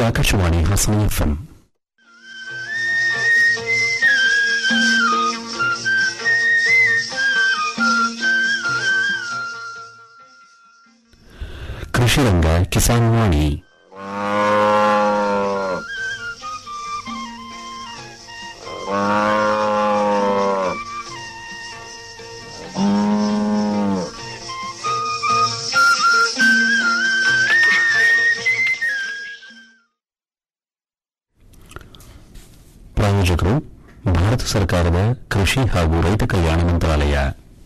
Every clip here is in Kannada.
ಆಕಾಶವಾಣಿ ಹಾಸನ ಎಫ್ಎಂ ಕೃಷಿ ರಂಗ ಕಿಸಾನ್ ವಾಣಿ ಪ್ರಾಯೋಜಕರು ಭಾರತ ಸರ್ಕಾರದ ಕೃಷಿ ಹಾಗೂ ರೈತ ಕಲ್ಯಾಣ ಮಂತ್ರಾಲಯ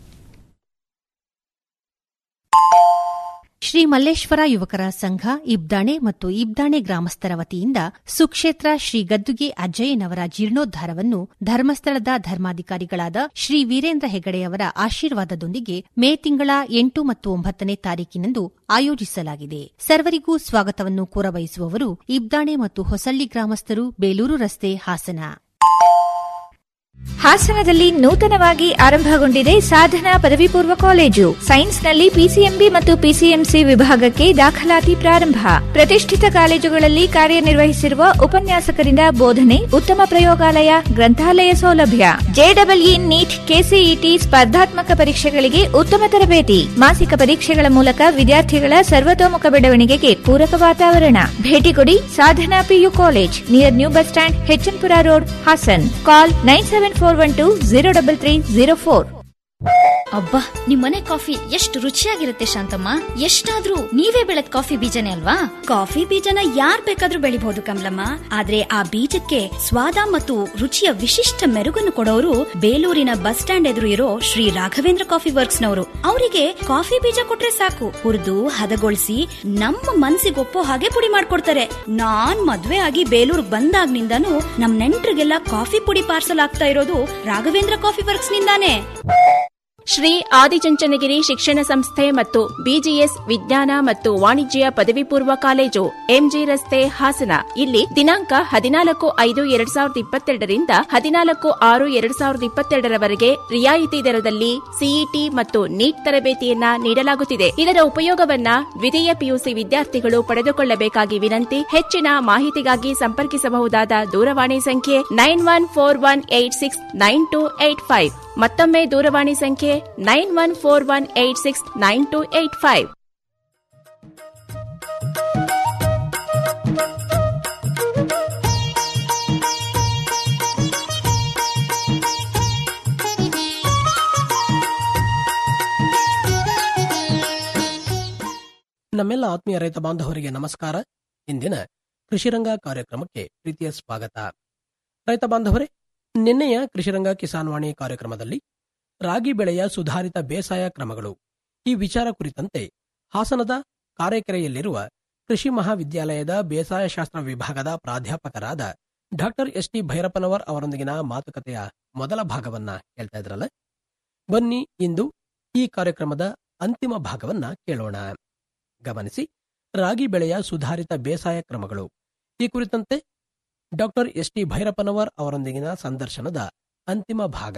ಶ್ರೀ ಮಲ್ಲೇಶ್ವರ ಯುವಕರ ಸಂಘ ಇಬ್ದಾಣೆ ಮತ್ತು ಇಬ್ದಾಣೆ ಗ್ರಾಮಸ್ಥರ ವತಿಯಿಂದ ಸುಕ್ಷೇತ್ರ ಶ್ರೀ ಗದ್ದುಗೆ ಅಜ್ಜಯ್ಯನವರ ಜೀರ್ಣೋದ್ಧಾರವನ್ನು ಧರ್ಮಸ್ಥಳದ ಧರ್ಮಾಧಿಕಾರಿಗಳಾದ ಶ್ರೀ ವೀರೇಂದ್ರ ಹೆಗಡೆಯವರ ಆಶೀರ್ವಾದದೊಂದಿಗೆ ಮೇ ತಿಂಗಳ ಎಂಟು ಮತ್ತು ಒಂಬತ್ತನೇ ತಾರೀಕಿನಂದು ಆಯೋಜಿಸಲಾಗಿದೆ ಸರ್ವರಿಗೂ ಸ್ವಾಗತವನ್ನು ಕೋರಬಯಸುವವರು ಇಬ್ದಾಣೆ ಮತ್ತು ಹೊಸಳ್ಳಿ ಗ್ರಾಮಸ್ಥರು ಬೇಲೂರು ರಸ್ತೆ ಹಾಸನ ಹಾಸನದಲ್ಲಿ ನೂತನವಾಗಿ ಆರಂಭಗೊಂಡಿದೆ ಸಾಧನಾ ಪದವಿ ಪೂರ್ವ ಕಾಲೇಜು ಸೈನ್ಸ್ನಲ್ಲಿ ಪಿಸಿಎಂಬಿ ಮತ್ತು ಪಿಸಿಎಂಸಿ ವಿಭಾಗಕ್ಕೆ ದಾಖಲಾತಿ ಪ್ರಾರಂಭ ಪ್ರತಿಷ್ಠಿತ ಕಾಲೇಜುಗಳಲ್ಲಿ ಕಾರ್ಯನಿರ್ವಹಿಸಿರುವ ಉಪನ್ಯಾಸಕರಿಂದ ಬೋಧನೆ ಉತ್ತಮ ಪ್ರಯೋಗಾಲಯ ಗ್ರಂಥಾಲಯ ಸೌಲಭ್ಯ ಜೆಡಬ್ಲ್ಇ ನೀಟ್ ಕೆಸಿಇಟಿ ಸ್ಪರ್ಧಾತ್ಮಕ ಪರೀಕ್ಷೆಗಳಿಗೆ ಉತ್ತಮ ತರಬೇತಿ ಮಾಸಿಕ ಪರೀಕ್ಷೆಗಳ ಮೂಲಕ ವಿದ್ಯಾರ್ಥಿಗಳ ಸರ್ವತೋಮುಖ ಬೆಳವಣಿಗೆಗೆ ಪೂರಕ ವಾತಾವರಣ ಭೇಟಿ ಕೊಡಿ Sadhana PU college near new bus stand HN Pura road Hassan call nine seven four one two zero double three zero four ಅಬ್ಬಾ ನಿಮ್ಮನೆ ಕಾಫಿ ಎಷ್ಟು ರುಚಿಯಾಗಿರುತ್ತೆ ಶಾಂತಮ್ಮ ಎಷ್ಟಾದ್ರೂ ನೀವೇ ಬೆಳೆದ ಕಾಫಿ ಬೀಜನೇ ಅಲ್ವಾ ಕಾಫಿ ಬೀಜನ ಯಾರ್ ಬೇಕಾದ್ರೂ ಬೆಳಿಬಹುದು ಕಮಲಮ್ಮ ಆದ್ರೆ ಆ ಬೀಜಕ್ಕೆ ಸ್ವಾದ ಮತ್ತು ರುಚಿಯ ವಿಶಿಷ್ಟ ಮೆರುಗನ್ನು ಕೊಡೋರು ಬೇಲೂರಿನ ಬಸ್ ಸ್ಟ್ಯಾಂಡ್ ಎದುರು ಇರೋ ಶ್ರೀ ರಾಘವೇಂದ್ರ ಕಾಫಿ ವರ್ಕ್ಸ್ ನವರು ಅವರಿಗೆ ಕಾಫಿ ಬೀಜ ಕೊಟ್ರೆ ಸಾಕು ಹುರಿದು ಹದಗೊಳಿಸಿ ನಮ್ಮ ಮನ್ಸಿಗೆ ಒಪ್ಪೋ ಹಾಗೆ ಪುಡಿ ಮಾಡ್ಕೊಡ್ತಾರೆ ನಾನ್ ಮದ್ವೆ ಆಗಿ ಬೇಲೂರ್ ಬಂದಾಗ್ನಿಂದಾನು ನಮ್ ನೆಂಟ್ರಿಗೆಲ್ಲ ಕಾಫಿ ಪುಡಿ ಪಾರ್ಸಲ್ ಆಗ್ತಾ ಇರೋದು ರಾಘವೇಂದ್ರ ಕಾಫಿ ವರ್ಕ್ಸ್ ನಿಂದಾನೇ ಶ್ರೀ ಆದಿಚುಂಚನಗಿರಿ ಶಿಕ್ಷಣ ಸಂಸ್ಥೆ ಮತ್ತು ಬಿಜಿಎಸ್ ವಿಜ್ಞಾನ ಮತ್ತು ವಾಣಿಜ್ಯ ಪದವಿ ಪೂರ್ವ ಕಾಲೇಜು ಎಂಜಿ ರಸ್ತೆ ಹಾಸನ ಇಲ್ಲಿ ದಿನಾಂಕ ಹದಿನಾಲ್ಕು ಐದು ಎರಡ್ ಸಾವಿರದ ಇಪ್ಪತ್ತೆರಡರಿಂದ ಹದಿನಾಲ್ಕು ಆರು ಎರಡ್ ಸಾವಿರದ ಇಪ್ಪತ್ತೆರಡರವರೆಗೆ ರಿಯಾಯಿತಿ ದರದಲ್ಲಿ ಸಿಇಟಿ ಮತ್ತು ನೀಟ್ ತರಬೇತಿಯನ್ನ ನೀಡಲಾಗುತ್ತಿದೆ ಇದರ ಉಪಯೋಗವನ್ನ ದ್ವಿತೀಯ ಪಿಯುಸಿ ವಿದ್ಯಾರ್ಥಿಗಳು ಪಡೆದುಕೊಳ್ಳಬೇಕಾಗಿ ವಿನಂತಿ ಹೆಚ್ಚಿನ ಮಾಹಿತಿಗಾಗಿ ಸಂಪರ್ಕಿಸಬಹುದಾದ ದೂರವಾಣಿ ಸಂಖ್ಯೆ nine one four one eight six nine two eight five ಮತ್ತೊಮ್ಮೆ ದೂರವಾಣಿ ಸಂಖ್ಯೆ nine one four one eight six nine two eight five ನಮ್ಮೆಲ್ಲ ಆತ್ಮೀಯ ರೈತ ಬಾಂಧವರಿಗೆ ನಮಸ್ಕಾರ ಇಂದಿನ ಕೃಷಿರಂಗ ಕಾರ್ಯಕ್ರಮಕ್ಕೆ ಪ್ರೀತಿಯ ಸ್ವಾಗತ ರೈತ ಬಾಂಧವರೇ ನಿನ್ನೆಯ ಕೃಷಿರಂಗ ಕಿಸಾನ್ ವಾಣಿ ಕಾರ್ಯಕ್ರಮದಲ್ಲಿ ರಾಗಿ ಬೆಳೆಯ ಸುಧಾರಿತ ಬೇಸಾಯ ಕ್ರಮಗಳು ಈ ವಿಚಾರ ಕುರಿತಂತೆ ಹಾಸನದ ಕಾರೆಕೆರೆಯಲ್ಲಿರುವ ಕೃಷಿ ಮಹಾವಿದ್ಯಾಲಯದ ಬೇಸಾಯ ಶಾಸ್ತ್ರ ವಿಭಾಗದ ಪ್ರಾಧ್ಯಾಪಕರಾದ ಡಾಕ್ಟರ್ ಎಸ್ ಟಿ ಭೈರಪ್ಪನವರ್ ಅವರೊಂದಿಗಿನ ಮಾತುಕತೆಯ ಮೊದಲ ಭಾಗವನ್ನ ಕೇಳ್ತಾ ಇದ್ರಲ್ಲ ಬನ್ನಿ ಇಂದು ಈ ಕಾರ್ಯಕ್ರಮದ ಅಂತಿಮ ಭಾಗವನ್ನ ಕೇಳೋಣ ಗಮನಿಸಿ ರಾಗಿ ಬೆಳೆಯ ಸುಧಾರಿತ ಬೇಸಾಯ ಕ್ರಮಗಳು ಈ ಕುರಿತಂತೆ ಡಾಕ್ಟರ್ ಎಸ್ ಟಿ ಭೈರಪ್ಪನವರ್ ಅವರೊಂದಿಗಿನ ಸಂದರ್ಶನದ ಅಂತಿಮ ಭಾಗ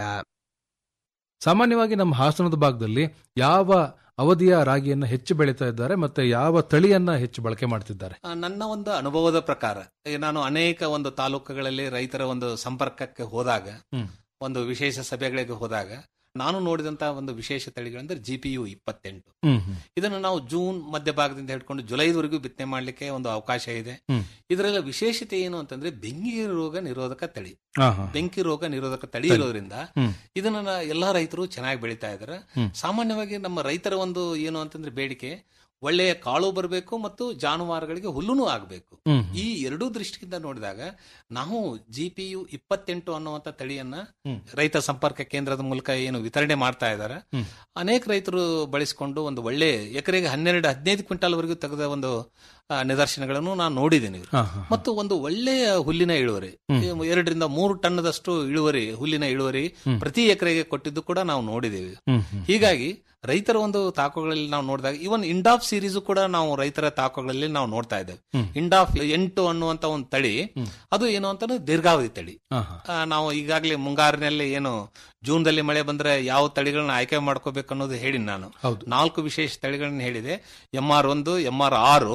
ಸಾಮಾನ್ಯವಾಗಿ ನಮ್ಮ ಹಾಸನದ ಭಾಗದಲ್ಲಿ ಯಾವ ಅವಧಿಯ ರಾಗಿಯನ್ನ ಹೆಚ್ಚು ಬೆಳೀತಾ ಇದ್ದಾರೆ ಮತ್ತೆ ಯಾವ ತಳಿಯನ್ನ ಹೆಚ್ಚು ಬಳಕೆ ಮಾಡ್ತಿದ್ದಾರೆ ಆ, ನನ್ನ ಒಂದು ಅನುಭವದ ಪ್ರಕಾರ ಈ ನಾನು ಅನೇಕ ಒಂದು ತಾಲೂಕುಗಳಲ್ಲಿ ರೈತರ ಒಂದು ಸಂಪರ್ಕಕ್ಕೆ ಹೋದಾಗ ಹ್ಮ್. ಒಂದು ವಿಶೇಷ ಸಭೆಗಳಿಗೆ ಹೋದಾಗ ನಾನು ನೋಡಿದಂತಹ ಒಂದು ವಿಶೇಷ ತಳಿಗಳಂದ್ರೆ ಜಿ ಪಿ ಯು ಇಪ್ಪತ್ತೆಂಟು ಹ್ಮ್ ಹ್ಮ್. ಇದನ್ನು ನಾವು ಜೂನ್ ಮಧ್ಯಭಾಗದಿಂದ ಹಿಡ್ಕೊಂಡು ಜುಲೈವರೆಗೂ ಬಿತ್ತನೆ ಮಾಡಲಿಕ್ಕೆ ಒಂದು ಅವಕಾಶ ಇದೆ ಹ್ಮ್. ಇದರಲ್ಲಿ ವಿಶೇಷತೆ ಏನು ಅಂತಂದ್ರೆ ಬೆಂಕಿ ರೋಗ ನಿರೋಧಕ ತಳಿ ಹಾ, ಹಾ. ಬೆಂಕಿ ರೋಗ ನಿರೋಧಕ ತಳಿ ತಳಿ. ಇರೋದ್ರಿಂದ ಹ್ಮ್. ಇದನ್ನ ನಾ- ಎಲ್ಲಾ ರೈತರು ಚೆನ್ನಾಗಿ ಬೆಳೀತಾ ಇದಾರೆ ಹ್ಮ್. ಸಾಮಾನ್ಯವಾಗಿ ನಮ್ಮ ರೈತರ ಒಂದು ಏನು ಅಂತಂದ್ರೆ ಬೇಡಿಕೆ ಒಳ್ಳೆಯ ಕಾಳು ಬರಬೇಕು ಮತ್ತು ಜಾನುವಾರುಗಳಿಗೆ ಹುಲ್ಲುನೂ ಆಗಬೇಕು ಹ್ಮ್. ಈ ಎರಡೂ ದೃಷ್ಟಿಯಿಂದ ನೋಡಿದಾಗ ನಾವು ಜಿ ಪಿ ಯು ಇಪ್ಪತ್ತೆಂಟು ಅನ್ನುವಂತ ತಳಿಯನ್ನ ಹ್ಮ್. ರೈತ ಸಂಪರ್ಕ ಕೇಂದ್ರದ ಮೂಲಕ ಏನು ವಿತರಣೆ ಮಾಡ್ತಾ ಇದ್ದಾರೆ ಹ್ಮ್. ಅನೇಕ ರೈತರು ಬಳಸಿಕೊಂಡು ಒಂದು ಒಳ್ಳೆ ಎಕರೆಗೆ ಹನ್ನೆರಡು ಹದಿನೈದು ಕ್ವಿಂಟಾಲ್ ವರೆಗೂ ತೆಗೆದ ಒಂದು ಆ, ನಿದರ್ಶನಗಳನ್ನು ನಾನು ನೋಡಿದ್ದೀನಿ ಹಾ, ಹಾ. ಮತ್ತು ಒಂದು ಒಳ್ಳೆಯ ಹುಲ್ಲಿನ ಇಳುವರಿ ಹ್ಮ್. ಎರಡರಿಂದ ಮೂರು ಟನ್ನದಷ್ಟು ಇಳುವರಿ ಹುಲ್ಲಿನ ಇಳುವರಿ ಹ್ಮ್. ಪ್ರತಿ ಎಕರೆಗೆ ಕೊಟ್ಟಿದ್ದು ಕೂಡ ನಾವು ನೋಡಿದ್ದೇವೆ ಹ್ಮ್, ಹ್ಮ್. ಹೀಗಾಗಿ ರೈತರ ಒಂದು ತಾಕುಗಳಲ್ಲಿ ನಾವು ನೋಡಿದಾಗ ಇವನ್ ಇಂಡಾಫ್ ಸೀರೀಸ್ ಕೂಡ ನಾವು ರೈತರ ತಾಕುಗಳಲ್ಲಿ ನಾವು ನೋಡ್ತಾ ಇದ್ದೇವೆ ಹ್ಮ್. ಇಂಡಾಫ್ ಎಂಟು ಅನ್ನುವಂತ ಒಂದು ತಳಿ ಹ್ಮ್. ಅದು ಏನು ಅಂತಂದ್ರೆ ದೀರ್ಘಾವಧಿ ತಳಿ ಹಾ, ಹಾ. ಆ, ನಾವು ಈಗಾಗಲೇ ಮುಂಗಾರಿನಲ್ಲಿ ಏನು ಜೂನ್ದಲ್ಲಿ ಮಳೆ ಬಂದ್ರೆ ಯಾವ ತಳಿಗಳನ್ನ ಆಯ್ಕೆ ಮಾಡ್ಕೋಬೇಕು ಅನ್ನೋದು ಹೇಳಿ ನಾನು ಹೌದು ನಾಲ್ಕು ವಿಶೇಷ ತಳಿಗಳನ್ನ ಹೇಳಿದೆ ಎಂ ಆರ್ ಒಂದು ಎಂ ಆರ್ ಆರು ಹ್ಮ್.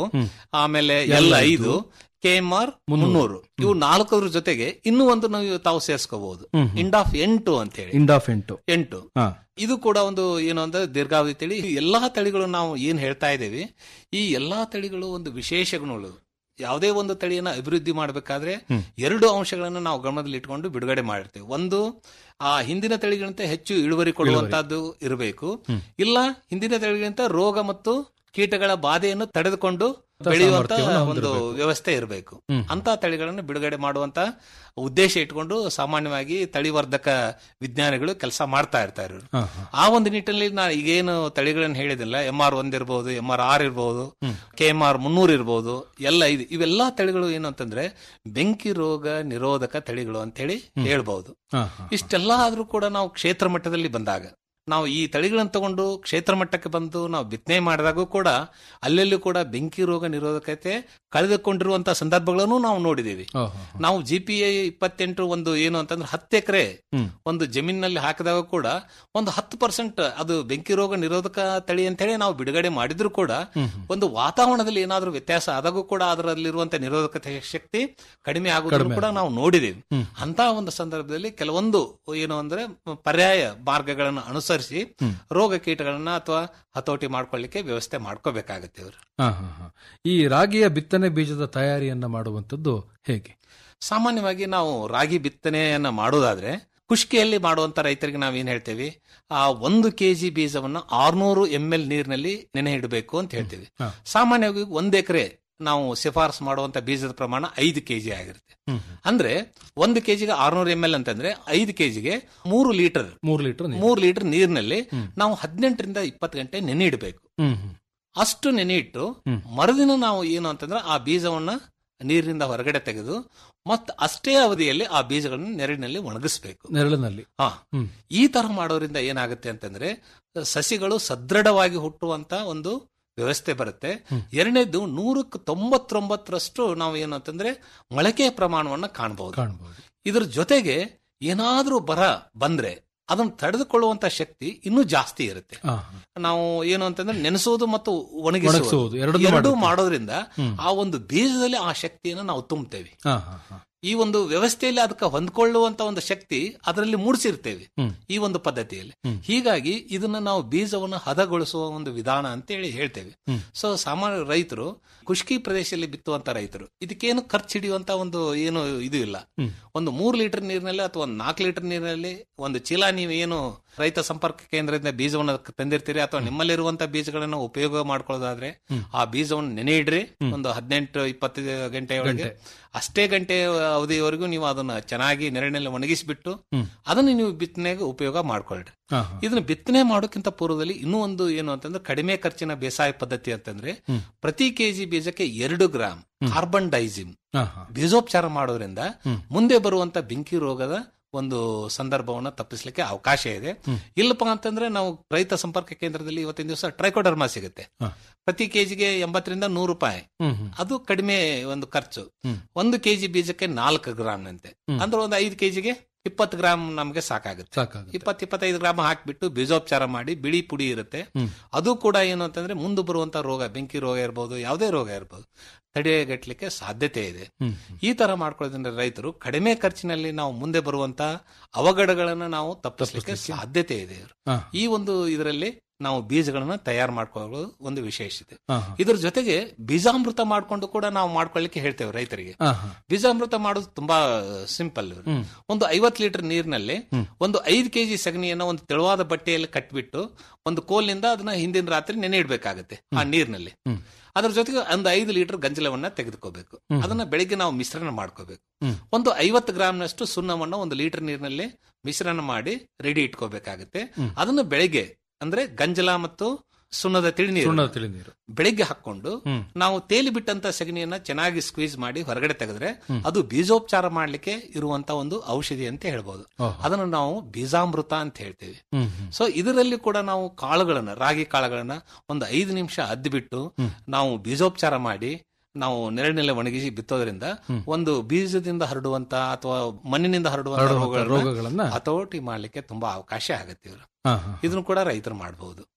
ಆಮೇಲೆ ಎಲ್ ಐದು ಕೆ ಎಂ ಆರ್ ಮುನ್ನೂರು ಇವು ನಾಲ್ಕರ ಜೊತೆಗೆ ಇನ್ನೂ ಒಂದು ನಾವು ತಾವು ಸೇರಿಸ್ಕೋಬಹುದು ಹ್ಮ್. ಇಂಡ್ ಆಫ್ ಎಂಟು ಅಂತ ಹೇಳಿ ಇಂಡ್ ಆಫ್ ಎಂಟು ಎಂಟು ಹಾ ಇದು ಕೂಡ ಒಂದು ಏನು ಅಂದ್ರೆ ದೀರ್ಘಾವಧಿ ತಳಿ ಈ ಎಲ್ಲಾ ತಳಿಗಳು ನಾವು ಏನ್ ಹೇಳ್ತಾ ಇದ್ದೇವೆ ಈ ಎಲ್ಲಾ ತಳಿಗಳು ಒಂದು ವಿಶೇಷ ಗುಣಗಳು ಯಾವುದೇ ಒಂದು ತಳಿಯನ್ನ ಅಭಿವೃದ್ಧಿ ಮಾಡಬೇಕಾದ್ರೆ ಎರಡು ಅಂಶಗಳನ್ನು ನಾವು ಗಮನದಲ್ಲಿ ಇಟ್ಕೊಂಡು ಬಿಡುಗಡೆ ಮಾಡಿರ್ತೇವೆ ಒಂದು ಆ ಹಿಂದಿನ ತಳಿಗಳಿಗಿಂತ ಹೆಚ್ಚು ಇಳುವರಿ ಕೊಡುವಂತಹದ್ದು ಇರಬೇಕು ಇಲ್ಲ ಹಿಂದಿನ ತಳಿಗಳಿಗಿಂತ ರೋಗ ಮತ್ತು ಕೀಟಗಳ ಬಾಧೆಯನ್ನು ತಡೆದುಕೊಂಡು ಬೆಳೆಯುವಂತ ಸಾಮರ್ಥ್ಯವನ್ನು ಒಂದು ಹೊಂದಿರಬೇಕು. ವ್ಯವಸ್ಥೆ ಇರಬೇಕು ಹ್ಮ್. ಅಂತ ತಳಿಗಳನ್ನು ಬಿಡುಗಡೆ ಮಾಡುವಂತ ಉದ್ದೇಶ ಇಟ್ಕೊಂಡು ಸಾಮಾನ್ಯವಾಗಿ ತಳಿವರ್ಧಕ ವಿಜ್ಞಾನಿಗಳು ಕೆಲಸ ಮಾಡ್ತಾ ಇರ್ತಾರೆ ಹಾ, ಹಾ. ಆ ಒಂದು ನಿಟ್ಟಿನಲ್ಲಿ ನಾನು ಈಗೇನು ತಳಿಗಳನ್ನು ಹೇಳಿದಿಲ್ಲ ಎಂ ಆರ್ ಒಂದ್ ಇರ್ಬೋದು ಎಂ ಆರ್ ಆರ್ ಇರ್ಬೋದು ಕೆ ಎಂ ಆರ್ ಮುನ್ನೂರ್ ಇರ್ಬೋದು ಎಲ್ಲ ಇದು ಇವೆಲ್ಲಾ ತಳಿಗಳು ಏನು ಅಂತಂದ್ರೆ ಬೆಂಕಿ ರೋಗ ನಿರೋಧಕ ತಳಿಗಳು ಅಂತ ಹೇಳಿ ಹೇಳ್ಬಹುದು ಹಾ, ಹಾ. ಇಷ್ಟೆಲ್ಲ ಆದ್ರೂ ಕೂಡ ನಾವು ಕ್ಷೇತ್ರ ಮಟ್ಟದಲ್ಲಿ ಬಂದಾಗ ನಾವು ಈ ತಳಿಗಳನ್ನು ತಗೊಂಡು ಕ್ಷೇತ್ರ ಮಟ್ಟಕ್ಕೆ ಬಂದು ನಾವು ಬಿತ್ತನೆ ಮಾಡಿದಾಗೂ ಕೂಡ ಅಲ್ಲೆಲ್ಲೂ ಕೂಡ ಬೆಂಕಿ ರೋಗ ನಿರೋಧಕತೆ ಕಳೆದುಕೊಂಡಿರುವಂತಹ ಸಂದರ್ಭಗಳನ್ನು ನಾವು ನೋಡಿದ್ದೀವಿ ಹಾ, ಹಾ, ಹಾ. ನಾವು ಜಿ ಪಿ ಐ ಇಪ್ಪತ್ತೆಂಟು ಒಂದು ಏನು ಅಂತಂದ್ರೆ ಹತ್ತು ಎಕರೆ ಹ್ಮ್. ಒಂದು ಜಮೀನಿನಲ್ಲಿ ಹಾಕಿದಾಗ ಕೂಡ ಒಂದು ಹತ್ತು ಪರ್ಸೆಂಟ್ ಅದು ಬೆಂಕಿ ರೋಗ ನಿರೋಧಕ ತಳಿ ಅಂತೇಳಿ ನಾವು ಬಿಡುಗಡೆ ಮಾಡಿದ್ರು ಕೂಡ ಒಂದು ವಾತಾವರಣದಲ್ಲಿ ಏನಾದ್ರೂ ವ್ಯತ್ಯಾಸ ಆದಾಗೂ ಕೂಡ ಅದರಲ್ಲಿರುವಂತಹ ನಿರೋಧಕತೆ ಶಕ್ತಿ ಕಡಿಮೆ ಆಗೋದನ್ನು ಕೂಡ ನಾವು ನೋಡಿದ್ದೇವೆ ಅಂತ ಒಂದು ಸಂದರ್ಭದಲ್ಲಿ ಕೆಲವೊಂದು ಏನು ಅಂದ್ರೆ ಪರ್ಯಾಯ ಮಾರ್ಗಗಳನ್ನು ಅನುಸರಿಸಿ ರೋಗ ಕೀಟಗಳನ್ನ ಅಥವಾ ಹತೋಟಿ ಮಾಡ್ಕೊಳ್ಳಿಕ್ಕೆ ವ್ಯವಸ್ಥೆ ಮಾಡ್ಕೋಬೇಕಾಗತ್ತೆ ಇವರು ಹಾ, ಹಾ, ಹಾ. ಈ ರಾಗಿಯ ಬಿತ್ತನೆ ಬೀಜದ ತಯಾರಿಯನ್ನ ಮಾಡುವಂತದ್ದು ಹೇಗೆ ಸಾಮಾನ್ಯವಾಗಿ ನಾವು ರಾಗಿ ಬಿತ್ತನೆಯನ್ನ ಮಾಡೋದಾದ್ರೆ ಕುಷ್ಕಿಯಲ್ಲಿ ಮಾಡುವಂತ ರೈತರಿಗೆ ನಾವು ಏನ್ ಹೇಳ್ತೇವೆ ಆ ಒಂದು ಕೆಜಿ ಬೀಜವನ್ನ ಆರ್ನೂರು ಎಂ ಎಲ್ ನೀರಿನಲ್ಲಿ ನೆನೆ ಇಡಬೇಕು ಅಂತ ಹೇಳ್ತೀವಿ ಹಾ. ಸಾಮಾನ್ಯವಾಗಿ ಒಂದ್ ಎಕರೆ ನಾವು ಶಿಫಾರಸು ಮಾಡುವಂತ ಬೀಜದ ಪ್ರಮಾಣ ಐದು ಕೆಜಿ ಆಗಿರುತ್ತೆ ಹ್ಮ್. ಅಂದ್ರೆ ಒಂದು ಕೆಜಿಗೆ ಆರ್ನೂರು ಎಂ ಎಲ್ ಅಂತಂದ್ರೆ ಐದು ಕೆಜಿಗೆ ಮೂರು ಲೀಟರ್ ಮೂರ್ ಲೀಟರ್ ನೀರು. ಮೂರು ಲೀಟರ್ ನೀರಿನಲ್ಲಿ ನಾವು ಹದಿನೆಂಟರಿಂದ ಇಪ್ಪತ್ತು ಗಂಟೆ ನೆನೆ ಇಡಬೇಕು ಹ್ಮ್ ಹ್ಮ್. ಅಷ್ಟು ನೆನೆ ಇಟ್ಟು ಮರುದಿನ ನಾವು ಏನು ಅಂತಂದ್ರೆ ಆ ಬೀಜವನ್ನ ನೀರಿನಿಂದ ಹೊರಗಡೆ ತೆಗೆದು ಮತ್ತೆ ಅಷ್ಟೇ ಅವಧಿಯಲ್ಲಿ ಆ ಬೀಜಗಳನ್ನು ನೆರಳಿನಲ್ಲಿ ಒಣಗಿಸ್ಬೇಕು ನೆರಳಿನಲ್ಲಿ ಹಾ ಹ್ಮ್. ಈ ತರ ಮಾಡೋದ್ರಿಂದ ಏನಾಗುತ್ತೆ ಅಂತಂದ್ರೆ ಸಸಿಗಳು ಸದೃಢವಾಗಿ ಹುಟ್ಟುವಂತ ಒಂದು ವ್ಯವಸ್ಥೆ ಬರುತ್ತೆ ಎರಡನೇದು ನೂರಕ್ಕೆ ತೊಂಬತ್ತೊಂಬತ್ತರಷ್ಟು ನಾವು ಏನು ಅಂತಂದ್ರೆ ಮೊಳಕೆ ಪ್ರಮಾಣವನ್ನ ಕಾಣಬಹುದು ಕಾಣಬಹುದು ಇದ್ರ ಜೊತೆಗೆ ಏನಾದ್ರೂ ಬರ ಬಂದ್ರೆ ಅದನ್ನು ತಡೆದುಕೊಳ್ಳುವಂತ ಶಕ್ತಿ ಇನ್ನೂ ಜಾಸ್ತಿ ಇರುತ್ತೆ ಹಾ, ನಾವು ಏನು ಅಂತಂದ್ರೆ ನೆನೆಸೋದು ಮತ್ತು ಒಣಗಿಸುವುದು, ಒಣಗಿಸುವುದು ಎರಡನ್ನೂ ಎರಡೂ ಮಾಡುತ್ತೆ. ಮಾಡೋದ್ರಿಂದ ಆ ಒಂದು ಬೀಜದಲ್ಲಿ ಆ ಶಕ್ತಿಯನ್ನು ನಾವು ತುಂಬುತ್ತೇವೆ ಹಾ, ಹಾ, ಹಾ. ಈ ಒಂದು ವ್ಯವಸ್ಥೆಯಲ್ಲಿ ಅದಕ್ಕೆ ಹೊಂದ್ಕೊಳ್ಳುವಂತ ಒಂದು ಶಕ್ತಿ ಅದರಲ್ಲಿ ಮೂಡಿಸಿರ್ತೇವೆ ಹ್ಮ್. ಈ ಒಂದು ಪದ್ಧತಿಯಲ್ಲಿ ಹೀಗಾಗಿ ಇದನ್ನ ನಾವು ಬೀಜವನ್ನು ಹದಗೊಳಿಸುವ ಒಂದು ವಿಧಾನ ಅಂತೇಳಿ ಹೇಳ್ತೇವೆ ಸೊ ಸಾಮಾನ್ಯ ರೈತರು ಖುಷ್ಕಿ ಪ್ರದೇಶದಲ್ಲಿ ಬಿತ್ತುವಂತ ರೈತರು ಇದಕ್ಕೇನು ಖರ್ಚು ಹಿಡಿಯುವಂತ ಒಂದು ಏನು ಇದು ಇಲ್ಲ ಒಂದು ಮೂರು ಲೀಟರ್ ನೀರಿನಲ್ಲಿ ಅಥವಾ ಒಂದು ನಾಲ್ಕು ಲೀಟರ್ ನೀರಿನಲ್ಲಿ ಒಂದು ಚೀಲ ನೀವು ಏನು ರೈತ ಸಂಪರ್ಕ ಕೇಂದ್ರದಿಂದ ಬೀಜವನ್ನು ತಂದಿರ್ತೀರಿ ಅಥವಾ ನಿಮ್ಮಲ್ಲಿರುವಂತ ಬೀಜಗಳನ್ನು ಉಪಯೋಗ ಮಾಡ್ಕೊಳ್ಳೋದಾದ್ರೆ ಆ ಬೀಜವನ್ನು ನೆನೆ ಇಡ್ರಿ ಒಂದು ಹದಿನೆಂಟು ಇಪ್ಪತ್ತು ಗಂಟೆ ಒಳಗೆ ಅಷ್ಟೇ ಗಂಟೆ ಅವಧಿಯವರೆಗೂ ನೀವು ಅದನ್ನ ಚೆನ್ನಾಗಿ ನೆರಳಿನಲ್ಲಿ ಒಣಗಿಸಿಬಿಟ್ಟು ಅದನ್ನು ನೀವು ಬಿತ್ತನೆಗೆ ಉಪಯೋಗ ಮಾಡ್ಕೊಳ್ರಿ ಹಾ, ಹಾ. ಇದನ್ನ ಬಿತ್ತನೆ ಮಾಡೋಕ್ಕಿಂತ ಪೂರ್ವದಲ್ಲಿ ಇನ್ನೂ ಒಂದು ಏನು ಅಂತಂದ್ರೆ ಕಡಿಮೆ ಖರ್ಚಿನ ಬೇಸಾಯ ಪದ್ಧತಿ ಅಂತಂದ್ರೆ ಪ್ರತಿ ಕೆಜಿ ಬೀಜಕ್ಕೆ ಎರಡು ಗ್ರಾಮ್ ಕಾರ್ಬನ್ ಡೈಸಿಮ್ ಹಾ, ಹಾ. ಬೀಜೋಪಚಾರ ಮಾಡೋದ್ರಿಂದ ಮುಂದೆ ಬರುವಂತ ಬೆಂಕಿ ರೋಗದ ಒಂದು ಸಂದರ್ಭವನ್ನ ತಪ್ಪಿಸ್ಲಿಕ್ಕೆ ಅವಕಾಶ ಇದೆ ಇಲ್ಲಪ್ಪ ಅಂತಂದ್ರೆ ನಾವು ರೈತ ಸಂಪರ್ಕ ಕೇಂದ್ರದಲ್ಲಿ ಇವತ್ತಿನ ದಿವಸ ಟ್ರೈಕೋಡರ್ಮಾ ಸಿಗುತ್ತೆ ಹಾ. ಪ್ರತಿ ಕೆಜಿಗೆ ಎಂಬತ್ತರಿಂದ ನೂರು ರೂಪಾಯಿ ಹ್ಮ್, ಹ್ಮ್. ಅದು ಕಡಿಮೆ ಒಂದು ಖರ್ಚು ಒಂದು ಕೆಜಿ ಬೀಜಕ್ಕೆ ನಾಲ್ಕು ಗ್ರಾಮ್ನಂತೆ ಅಂದ್ರೆ ಒಂದು ಐದು ಕೆಜಿಗೆ ಇಪ್ಪತ್ತು ಗ್ರಾಮ್ ನಮಗೆ ಸಾಕಾಗುತ್ತೆ ಸಾಕಾಗುತ್ತೆ ಇಪ್ಪತ್ತು ಇಪ್ಪತ್ತೈದು ಗ್ರಾಮ್ ಹಾಕ್ಬಿಟ್ಟು ಬೀಜೋಪಚಾರ ಮಾಡಿ ಬಿಳಿ ಪುಡಿ ಇರುತ್ತೆ ಅದು ಕೂಡ ಏನು ಅಂತಂದ್ರೆ ಮುಂದೆ ಬರುವಂತ ರೋಗ ಬೆಂಕಿ ರೋಗ ಇರ್ಬೋದು ಯಾವುದೇ ರೋಗ ಇರ್ಬೋದು ತಡೆಗಟ್ಟಲಿಕ್ಕೆ ಸಾಧ್ಯತೆ ಇದೆ ಈ ತರ ಮಾಡ್ಕೊಳ್ಳೋದ್ರಿಂದ ರೈತರು ಕಡಿಮೆ ಖರ್ಚಿನಲ್ಲಿ ನಾವು ಮುಂದೆ ಬರುವಂತ ಅವಘಡಗಳನ್ನ ನಾವು ತಪ್ಪಿಸ್ಲಿಕ್ಕೆ ಸಾಧ್ಯತೆ ಇದೆ ಹಾ. ಈ ಒಂದು ಇದರಲ್ಲಿ ನಾವು ಬೀಜಗಳನ್ನ ತಯಾರು ಮಾಡ್ಕೊಳ್ಳೋದು ಒಂದು ವಿಶೇಷತೆ ಹಾ, ಇದ್ರ ಜೊತೆಗೆ ಬೀಜಾಮೃತ ಮಾಡ್ಕೊಂಡು ಕೂಡ ನಾವು ಮಾಡ್ಕೊಳ್ಳಿಕ್ಕೆ ಹೇಳ್ತೇವೆ ರೈತರಿಗೆ ಹಾ, ಹಾ. ಬೀಜಾಮೃತ ಮಾಡೋದು ತುಂಬಾ ಸಿಂಪಲ್ ಒಂದು ಐವತ್ತು ಲೀಟರ್ ನೀರಿನಲ್ಲಿ ಒಂದು ಐದು ಕೆಜಿ ಸಗಣಿಯನ್ನ ಒಂದು ತೆಳುವಾದ ಬಟ್ಟೆಯಲ್ಲಿ ಕಟ್ಬಿಟ್ಟು ಒಂದು ಕೋಲ್ನಿಂದ ಅದನ್ನ ಹಿಂದಿನ ರಾತ್ರಿ ನೆನೆ ಇಡ್ಬೇಕಾಗತ್ತೆ ಆ ನೀರಿನಲ್ಲಿ ಅದ್ರ ಜೊತೆಗೆ ಒಂದು ಐದು ಲೀಟರ್ ಗಂಜಲವನ್ನ ತೆಗೆದುಕೋಬೇಕು ಅದನ್ನ ಬೆಳಿಗ್ಗೆ ನಾವು ಮಿಶ್ರಣ ಮಾಡ್ಕೋಬೇಕು ಒಂದು ಐವತ್ತು ಗ್ರಾಮ್ನಷ್ಟು ಸುಣ್ಣವನ್ನ ಒಂದು ಲೀಟರ್ ನೀರಿನಲ್ಲಿ ಮಿಶ್ರಣ ಮಾಡಿ ರೆಡಿ ಇಟ್ಕೋಬೇಕಾಗತ್ತೆ ಅದನ್ನ ಬೆಳಿಗ್ಗೆ ಅಂದ್ರೆ ಗಂಜಲ ಮತ್ತು ಸುಣ್ಣದ ತಿಳಿನೀರು ಸುಣ್ಣದ ತಿಳಿನೀರು ಬೆಳಿಗ್ಗೆ ಹಾಕೊಂಡು ನಾವು ತೇಲಿ ಬಿಟ್ಟಂತ ಸಗಣಿಯನ್ನ ಚೆನ್ನಾಗಿ ಸ್ಕ್ವೀಸ್ ಮಾಡಿ ಹೊರಗಡೆ ತೆಗೆದ್ರೆ ಅದು ಬೀಜೋಪಚಾರ ಮಾಡ್ಲಿಕ್ಕೆ ಇರುವಂತ ಒಂದು ಔಷಧಿ ಅಂತ ಹೇಳ್ಬೋದು ಅದನ್ನು ನಾವು ಬೀಜಾಮೃತ ಅಂತ ಹೇಳ್ತೇವೆ ಹ್ಮ್, ಸೊ ಇದರಲ್ಲಿ ಕೂಡ ನಾವು ಕಾಳುಗಳನ್ನ ರಾಗಿ ಕಾಳುಗಳನ್ನ ಒಂದು ಐದು ನಿಮಿಷ ಅದ್ಬಿಟ್ಟು ನಾವು ಬೀಜೋಪಚಾರ ಮಾಡಿ ನಾವು ನೆರಳಿನೆಲ್ಲ ಒಣಗಿಸಿ ಬಿತ್ತೋದ್ರಿಂದ ಒಂದು ಬೀಜದಿಂದ ಹರಡುವಂತ ಅಥವಾ ಮಣ್ಣಿನಿಂದ ಹರಡುವಂತ ಹರಡುವಂತ ರೋಗಗಳನ್ನ ರೋಗಗಳನ್ನ ಹತೋಟಿ ಮಾಡ್ಲಿಕ್ಕೆ ತುಂಬಾ ಅವಕಾಶ ಆಗತ್ತೆ ಇವರು ಹಾ, ಹಾ. ಇದನ್ನು ಕೂಡ ರೈತರು ಮಾಡಬಹುದು ಹಾ.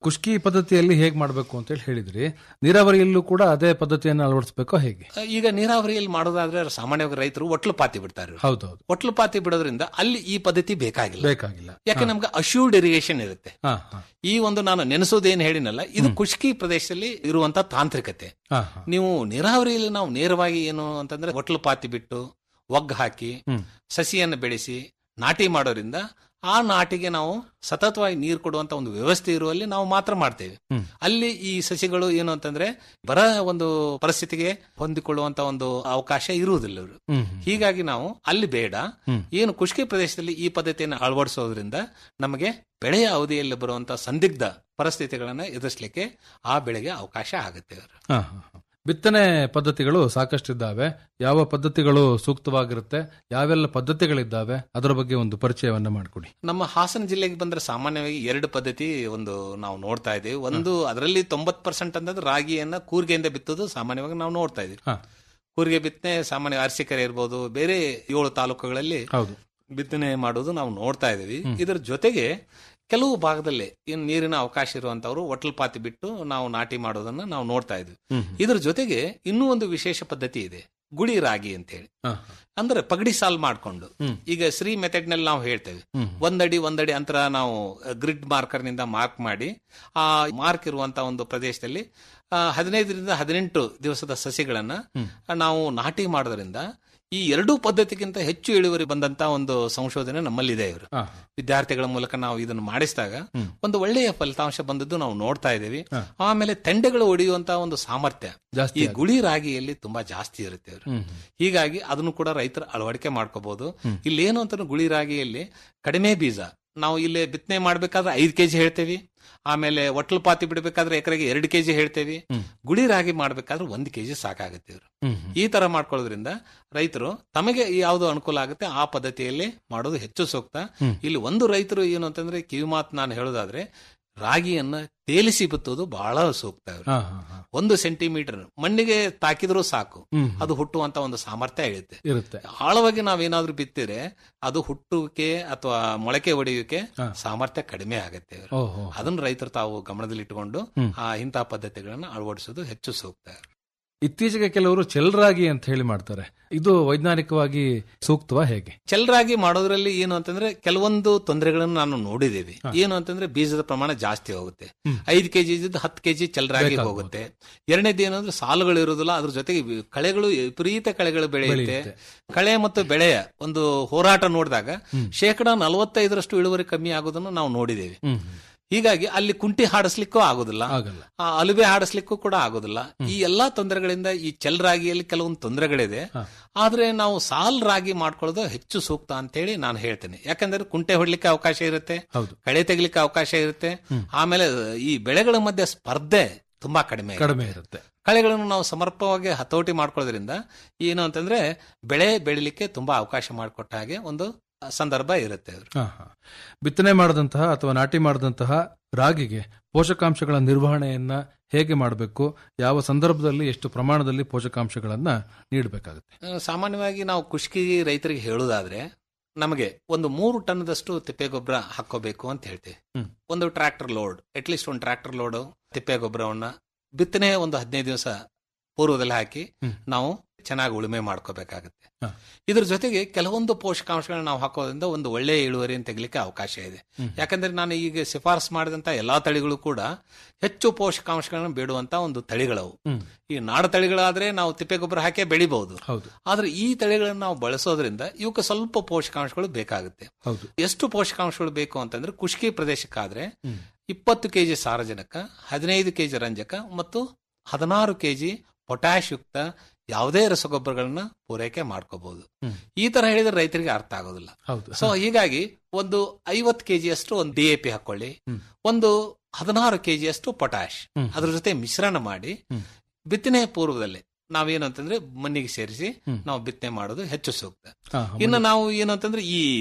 ಕುಷ್ಕಿ ಪದ್ಧತಿಯಲ್ಲಿ ಹೇಗ್ ಮಾಡಬೇಕು ಅಂತ ಹೇಳಿ ಹೇಳಿದ್ರಿ ನೀರಾವರಿಯಲ್ಲೂ ಕೂಡ ಅದೇ ಪದ್ಧತಿಯನ್ನು ಅಳವಡಿಸಬೇಕೋ ಹೇಗೆ ಈಗ ನೀರಾವರಿಯಲ್ಲಿ ಮಾಡೋದಾದ್ರೆ ಸಾಮಾನ್ಯವಾಗಿ ರೈತರು ಒಟ್ಲು ಪಾತಿ ಬಿಡ್ತಾರೆ ಹೌದೌದು ಒಟ್ಲು ಪಾತಿ ಬಿಡೋದ್ರಿಂದ ಅಲ್ಲಿ ಈ ಪದ್ಧತಿ ಬೇಕಾಗಿಲ್ಲ ಬೇಕಾಗಿಲ್ಲ ಯಾಕೆ ನಮ್ಗೆ ಅಶ್ಯೂರ್ಡ್ ಇರಿಗೇಷನ್ ಇರುತ್ತೆ ಹಾ ಹಾ ಈ ಒಂದು ನಾನು ನೆನೆಸೋದೇನು ಹೇಳಿನಲ್ಲ ಇದು ಖುಷ್ಕಿ ಪ್ರದೇಶದಲ್ಲಿ ಇರುವಂತ ತಾಂತ್ರಿಕತೆ ಹಾ ಹಾ ನೀವು ನೀರಾವರಿಯಲ್ಲಿ ನಾವು ನೇರವಾಗಿ ಏನು ಅಂತಂದ್ರೆ ಒಟ್ಲು ಪಾತಿ ಬಿಟ್ಟು ಒಗ್ಗ ಹಾಕಿ ಹ್ಮ್. ಸಸಿಯನ್ನು ಬೆಳೆಸಿ ನಾಟಿ ಮಾಡೋದ್ರಿಂದ ಆ ನಾಟಿಗೆ ನಾವು ಸತತವಾಗಿ ನೀರು ಕೊಡುವಂತ ಒಂದು ವ್ಯವಸ್ಥೆ ಇರುವಲ್ಲಿ ನಾವು ಮಾತ್ರ ಮಾಡ್ತೇವೆ ಹ್ಮ್. ಅಲ್ಲಿ ಈ ಸಸಿಗಳು ಏನು ಅಂತಂದ್ರೆ ಬರ ಒಂದು ಪರಿಸ್ಥಿತಿಗೆ ಹೊಂದಿಕೊಳ್ಳುವಂತ ಒಂದು ಅವಕಾಶ ಇರುವುದಿಲ್ಲ ಇವರು ಹ್ಮ್ ಹೀಗಾಗಿ ನಾವು ಅಲ್ಲಿ ಬೇಡ ಹ್ಮ್. ಏನು ಖುಷ್ಕಿ ಪ್ರದೇಶದಲ್ಲಿ ಈ ಪದ್ಧತಿಯನ್ನು ಅಳವಡಿಸೋದ್ರಿಂದ ನಮಗೆ ಬೆಳೆಯ ಅವಧಿಯಲ್ಲಿ ಬರುವಂತ ಸಂದಿಗ್ಧ ಪರಿಸ್ಥಿತಿಗಳನ್ನ ಎದುರಿಸಲಿಕ್ಕೆ ಆ ಬೆಳೆಗೆ ಅವಕಾಶ ಆಗುತ್ತೆ ಇವರು ಹಾ, ಹಾ, ಹಾ. ಬಿತ್ತನೆ ಪದ್ಧತಿಗಳು ಸಾಕಷ್ಟಿದ್ದಾವೆ ಯಾವ ಪದ್ಧತಿಗಳು ಸೂಕ್ತವಾಗಿರುತ್ತೆ ಯಾವೆಲ್ಲ ಪದ್ಧತಿಗಳಿದ್ದಾವೆ ಅದರ ಬಗ್ಗೆ ಒಂದು ಪರಿಚಯವನ್ನ ಮಾಡಿಕೊಡಿ ನಮ್ಮ ಹಾಸನ ಜಿಲ್ಲೆಗೆ ಬಂದ್ರೆ ಸಾಮಾನ್ಯವಾಗಿ ಎರಡು ಪದ್ಧತಿ ಒಂದು ನಾವು ನೋಡ್ತಾ ಇದ್ದೀವಿ ಒಂದು ಅದರಲ್ಲಿ ತೊಂಬತ್ ಪರ್ಸೆಂಟ್ ಅಂತಂದ್ರೆ ರಾಗಿಯನ್ನ ಕೂರ್ಗೆಯಿಂದ ಬಿತ್ತೋದು ಸಾಮಾನ್ಯವಾಗಿ ನಾವು ನೋಡ್ತಾ ಇದೀವಿ ಹಾ. ಕೂರ್ಗೆ ಬಿತ್ತನೆ ಸಾಮಾನ್ಯ ಅರಸೀಕೆರೆ ಇರ್ಬೋದು ಬೇರೆ ಏಳು ತಾಲೂಕುಗಳಲ್ಲಿ ಹೌದು ಬಿತ್ತನೆ ಮಾಡೋದು ನಾವು ನೋಡ್ತಾ ಇದೀವಿ ಇದರ ಜೊತೆಗೆ ಕೆಲವು ಭಾಗದಲ್ಲಿ ಏನು ನೀರಿನ ಅವಕಾಶ ಇರುವಂತವ್ರು ಒಟ್ಲ್ ಪಾತಿ ಬಿಟ್ಟು ನಾವು ನಾಟಿ ಮಾಡೋದನ್ನ ನಾವು ನೋಡ್ತಾ ಇದ್ವಿ ಹ್ಮ್. ಇದರ ಜೊತೆಗೆ ಇನ್ನೂ ಒಂದು ವಿಶೇಷ ಪದ್ಧತಿ ಇದೆ ಗುಳಿ ರಾಗಿ ಅಂತ ಹೇಳಿ ಹಾ. ಅಂದ್ರೆ ಪಗಡಿ ಸಾಲ್ ಮಾಡ್ಕೊಂಡು ಹ್ಮ್. ಈಗ ಶ್ರೀ ಮೆಥಡ್ ನಲ್ಲಿ ನಾವು ಹೇಳ್ತೇವೆ ಹ್ಮ್. ಒಂದಡಿ ಒಂದಡಿ ಅಂತರ ನಾವು ಗ್ರಿಡ್ ಮಾರ್ಕರ್ ನಿಂದ ಮಾರ್ಕ್ ಮಾಡಿ ಆ ಮಾರ್ಕ್ ಇರುವಂತ ಒಂದು ಪ್ರದೇಶದಲ್ಲಿ ಆ, ಹದಿನೈದರಿಂದ ಹದಿನೆಂಟು ದಿವಸದ ಸಸಿಗಳನ್ನ ಹ್ಮ್. ನಾವು ನಾಟಿ ಮಾಡೋದ್ರಿಂದ ಈ ಎರಡೂ ಪದ್ಧತಿಗಿಂತ ಹೆಚ್ಚು ಇಳುವರಿ ಬಂದಂತ ಒಂದು ಸಂಶೋಧನೆ ನಮ್ಮಲ್ಲಿದೆ ಇವರು ಹಾ. ವಿದ್ಯಾರ್ಥಿಗಳ ಮೂಲಕ ನಾವು ಇದನ್ನು ಮಾಡಿಸಿದಾಗ ಹ್ಮ್. ಒಂದು ಒಳ್ಳೆಯ ಫಲಿತಾಂಶ ಬಂದದ್ದು ನಾವು ನೋಡ್ತಾ ಇದ್ದೀವಿ ಹಾ. ಆಮೇಲೆ ತೆಂಡೆಗಳು ಹೊಡೆಯುವಂತ ಒಂದು ಸಾಮರ್ಥ್ಯ ಜಾಸ್ತಿ ಈ ಆಗುತ್ತೆ. ಗುಳಿ ರಾಗಿಯಲ್ಲಿ ತುಂಬಾ ಜಾಸ್ತಿ ಇರುತ್ತೆ ಅವರು ಹ್ಮ್. ಹೀಗಾಗಿ ಅದನ್ನು ಕೂಡ ರೈತರು ಅಳವಡಿಕೆ ಮಾಡ್ಕೋಬಹುದು ಇಲ್ಲೇನು ಅಂತ ಗುಳಿ ರಾಗಿಯಲ್ಲಿ ಕಡಿಮೆ ಬೀಜ ನಾವು ಇಲ್ಲಿ ಬಿತ್ತನೆ ಮಾಡ್ಬೇಕಾದ್ರೆ ಐದು ಕೆಜಿ ಹೇಳ್ತೇವಿ ಆಮೇಲೆ ಒಟ್ಲು ಪಾತಿ ಬಿಡಬೇಕಾದ್ರೆ ಎಕರೆಗೆ ಎರಡು ಕೆಜಿ ಹೇಳ್ತೇವಿ ಹ್ಮ್. ಗುಳಿ ರಾಗಿ ಮಾಡ್ಬೇಕಾದ್ರೆ ಒಂದು ಕೆಜಿ ಸಾಕಾಗುತ್ತೆ ಇವರು ಹ್ಮ್. ಹ್ಮ್. ಈ ತರ ಮಾಡ್ಕೊಳ್ಳೋದ್ರಿಂದ ರೈತರು ತಮಗೆ ಯಾವುದು ಅನುಕೂಲ ಆಗುತ್ತೆ ಆ ಪದ್ಧತಿಯಲ್ಲಿ ಮಾಡೋದು ಹೆಚ್ಚು ಸೂಕ್ತ ಹ್ಮ್. ಇಲ್ಲಿ ಒಂದು ರೈತರು ಏನು ಅಂತಂದ್ರೆ ಕಿವಿಮಾತು ನಾನು ಹೇಳೋದಾದ್ರೆ ರಾಗಿಯನ್ನ ತೇಲಿಸಿ ಬಿತ್ತೋದು ಬಹಳ ಸೂಕ್ತ ಇವ್ರು. ಹಾ, ಹಾ, ಹಾ. ಒಂದು ಸೆಂಟಿಮೀಟರ್ ಮಣ್ಣಿಗೆ ತಾಕಿದ್ರೂ ಸಾಕು ಹ್ಮ್. ಅದು ಹುಟ್ಟುವಂತ ಒಂದು ಸಾಮರ್ಥ್ಯ ಇರುತ್ತೆ ಇರುತ್ತೆ ಆಳವಾಗಿ ನಾವೇನಾದ್ರೂ ಬಿತ್ತಿದ್ರೆ ಅದು ಹುಟ್ಟುವಿಕೆ ಅಥವಾ ಮೊಳಕೆ ಹೊಡೆಯುವಿಕೆ ಹಾ. ಸಾಮರ್ಥ್ಯ ಕಡಿಮೆ ಆಗುತ್ತೆ ಇವ್ರು. ಓಹೋ ಅದನ್ನ ರೈತರು ತಾವು ಗಮನದಲ್ಲಿಟ್ಟುಕೊಂಡು ಹ್ಮ್. ಆ ಇಂತಹ ಪದ್ಧತಿಗಳನ್ನ ಅಳವಡಿಸೋದು ಹೆಚ್ಚು ಸೂಕ್ತ ಇತ್ತೀಚೆಗೆ ಕೆಲವರು ಚೆಲ್ರಾಗಿ ಅಂತ ಹೇಳಿ ಮಾಡ್ತಾರೆ ಇದು ವೈಜ್ಞಾನಿಕವಾಗಿ ಸೂಕ್ತವಾ ಹೇಗೆ ಚೆಲ್ರಾಗಿ ಮಾಡೋದ್ರಲ್ಲಿ ಏನು ಅಂತಂದ್ರೆ ಕೆಲವೊಂದು ತೊಂದರೆಗಳನ್ನು ನಾನು ನೋಡಿದ್ದೇವೆ ಏನು ಅಂತಂದ್ರೆ ಬೀಜದ ಪ್ರಮಾಣ ಜಾಸ್ತಿ ಹೋಗುತ್ತೆ ಹ್ಮ್. ಐದು ಕೆಜಿ ಇದ್ದು ಹತ್ತು ಕೆಜಿ ಚೆಲ್ರಾಗಿ ಬೇಕಾಗ್ಬೋದು. ಹೋಗುತ್ತೆ ಎರಡನೇದು ಏನಂದ್ರೆ ಸಾಲುಗಳು ಇರೋದಿಲ್ಲ ಅದ್ರ ಜೊತೆಗೆ ವಿ- ಕಳೆಗಳು ವಿಪರೀತ ಕಳೆಗಳು ಬೆಳೆಯುತ್ತೆ ಬೆಳೆಯುತ್ತೆ. ಕಳೆ ಮತ್ತು ಬೆಳೆಯ ಒಂದು ಹೋರಾಟ ನೋಡಿದಾಗ ಶೇಕಡ ನಲವತ್ತೈದರಷ್ಟು ಇಳುವರಿ ಕಮ್ಮಿ ಆಗೋದನ್ನು ನಾವು ನೋಡಿದ್ದೇವೆ ಹ್ಮ್. ಹೀಗಾಗಿ ಅಲ್ಲಿ ಕುಂಟಿ ಹಾಡಿಸ್ಲಿಕ್ಕೂ ಆಗೋದಿಲ್ಲ ಆಗಲ್ಲ ಆ ಅಲುಬೆ ಹಾಡಿಸ್ಲಿಕ್ಕೂ ಕೂಡ ಆಗೋದಿಲ್ಲ ಈ ಎಲ್ಲಾ ತೊಂದರೆಗಳಿಂದ ಈ ಚೆಲ್ ರಾಗಿಯಲ್ಲಿ ಕೆಲವೊಂದು ತೊಂದರೆಗಳಿದೆ ಹಾ. ಆದ್ರೆ ನಾವು ಸಾಲ್ ರಾಗಿ ಮಾಡ್ಕೊಳ್ಳೋದು ಹೆಚ್ಚು ಸೂಕ್ತ ಅಂತ ಹೇಳಿ ನಾನು ಹೇಳ್ತೇನೆ ಯಾಕಂದ್ರೆ ಕುಂಟೆ ಹೊಡ್ಲಿಕ್ಕೆ ಅವಕಾಶ ಇರುತ್ತೆ ಹೌದು ಕಳೆ ತೆಗಿಲಿಕ್ಕೆ ಅವಕಾಶ ಇರುತ್ತೆ ಆಮೇಲೆ ಈ ಬೆಳೆಗಳ ಮಧ್ಯೆ ಸ್ಪರ್ಧೆ ತುಂಬಾ ಕಡಿಮೆ ಇರುತ್ತೆ. ಕಡಿಮೆ ಇರುತ್ತೆ ಕಳೆಗಳನ್ನು ನಾವು ಸಮರ್ಪಕವಾಗಿ ಹತೋಟಿ ಮಾಡ್ಕೊಳ್ಳೋದ್ರಿಂದ ಏನು ಅಂತಂದ್ರೆ ಬೆಳೆ ಬೆಳಿಲಿಕ್ಕೆ ತುಂಬಾ ಅವಕಾಶ ಮಾಡಿಕೊಟ್ಟ ಹಾಗೆ ಒಂದು ಸಂದರ್ಭ ಇರುತ್ತೆ ಅವರು ಹಾ, ಹಾ. ಬಿತ್ತನೆ ಮಾಡದಂತಹ ಅಥವಾ ನಾಟಿ ಮಾಡದಂತಹ ರಾಗಿಗೆ ಪೋಷಕಾಂಶಗಳ ನಿರ್ವಹಣೆಯನ್ನ ಹೇಗೆ ಮಾಡಬೇಕು ಯಾವ ಸಂದರ್ಭದಲ್ಲಿ ಎಷ್ಟು ಪ್ರಮಾಣದಲ್ಲಿ ಪೋಷಕಾಂಶಗಳನ್ನ ನೀಡಬೇಕಾಗುತ್ತೆ ಆ, ಸಾಮಾನ್ಯವಾಗಿ ನಾವು ಕುಷ್ಕಿ ರೈತರಿಗೆ ಹೇಳುವುದಾದ್ರೆ ನಮಗೆ ಒಂದು ಮೂರು ಟನ್ದಷ್ಟು ತಿಪ್ಪೆ ಗೊಬ್ಬರ ಹಾಕೋಬೇಕು ಅಂತ ಹೇಳ್ತೀವಿ ಹ್ಮ್. ಒಂದು ಟ್ರಾಕ್ಟರ್ ಲೋಡ್ ಅಟ್ಲೀಸ್ಟ್ ಒಂದು ಟ್ರಾಕ್ಟರ್ ಲೋಡ್ ತಿಪ್ಪೆ ಗೊಬ್ಬರವನ್ನ ಬಿತ್ತನೆ ಒಂದು ಹದಿನೈದು ದಿವಸ ಪೂರ್ವದಲ್ಲಿ ಹಾಕಿ ಹ್ಮ್. ನಾವು ಚೆನ್ನಾಗಿ ಉಳುಮೆ ಮಾಡ್ಕೋಬೇಕಾಗುತ್ತೆ ಹ. ಇದ್ರ ಜೊತೆಗೆ ಕೆಲವೊಂದು ಪೋಷಕಾಂಶಗಳನ್ನ ನಾವು ಹಾಕೋದ್ರಿಂದ ಒಂದು ಒಳ್ಳೆಯ ಇಳುವರಿಯನ್ನು ತೆಗಿಲಿಕ್ಕೆ ಅವಕಾಶ ಇದೆ ಹ್ಮ್. ಯಾಕಂದ್ರೆ ನಾನು ಈಗ ಶಿಫಾರಸು ಮಾಡಿದಂತ ಎಲ್ಲಾ ತಳಿಗಳು ಕೂಡ ಹೆಚ್ಚು ಪೋಷಕಾಂಶಗಳನ್ನು ಬೇಡುವಂತ ಒಂದು ತಳಿಗಳವು ಹ್ಮ್. ಈ ನಾಡ ತಳಿಗಳಾದ್ರೆ ನಾವು ತಿಪ್ಪೆ ಗೊಬ್ಬರ ಹಾಕಿ ಬೆಳಿಬಹುದು ಹೌದು ಆದ್ರೆ ಈ ತಳಿಗಳನ್ನು ನಾವು ಬಳಸೋದ್ರಿಂದ ಇವಕ್ಕೆ ಸ್ವಲ್ಪ ಪೋಷಕಾಂಶಗಳು ಬೇಕಾಗುತ್ತೆ ಹೌದು ಎಷ್ಟು ಪೋಷಕಾಂಶಗಳು ಬೇಕು ಅಂತಂದ್ರೆ ಕುಷ್ಕಿ ಪ್ರದೇಶಕ್ಕಾದ್ರೆ ಹ್ಮ್. ಇಪ್ಪತ್ತು ಕೆಜಿ ಸಾರಜನಕ ಹದಿನೈದು ಕೆಜಿ ರಂಜಕ ಮತ್ತು ಹದಿನಾರು ಕೆಜಿ ಪೊಟ್ಯಾಶ್ ಯುಕ್ತ ಯಾವುದೇ ರಸಗೊಬ್ಬರಗಳನ್ನ ಪೂರೈಕೆ ಮಾಡ್ಕೋಬಹುದು ಹ್ಮ್. ಈ ತರ ಹೇಳಿದ್ರೆ ರೈತರಿಗೆ ಅರ್ಥ ಆಗೋದಿಲ್ಲ ಹೌದು ಸೊ ಹೀಗಾಗಿ ಒಂದು ಐವತ್ತು ಕೆಜಿ ಅಷ್ಟು ಒಂದು ಡಿ ಎ ಪಿ ಹಾಕೊಳ್ಳಿ ಹ್ಮ್. ಒಂದು ಹದಿನಾರು ಕೆಜಿ ಅಷ್ಟು ಪೊಟ್ಯಾಶ್ ಹ್ಮ್. ಅದ್ರ ಜೊತೆ ಮಿಶ್ರಣ ಮಾಡಿ ಹ್ಮ್. ಬಿತ್ತನೆ ಪೂರ್ವದಲ್ಲೇ ನಾವೇನು ಅಂತಂದ್ರೆ ಮಣ್ಣಿಗೆ ಸೇರಿಸಿ ಹ್ಮ್. ನಾವು ಬಿತ್ತನೆ ಮಾಡೋದು ಹೆಚ್ಚು ಸೂಕ್ತ ಹಾ, ಇನ್ನು ನಾವು ಏನು ಅಂತಂದ್ರೆ ಈ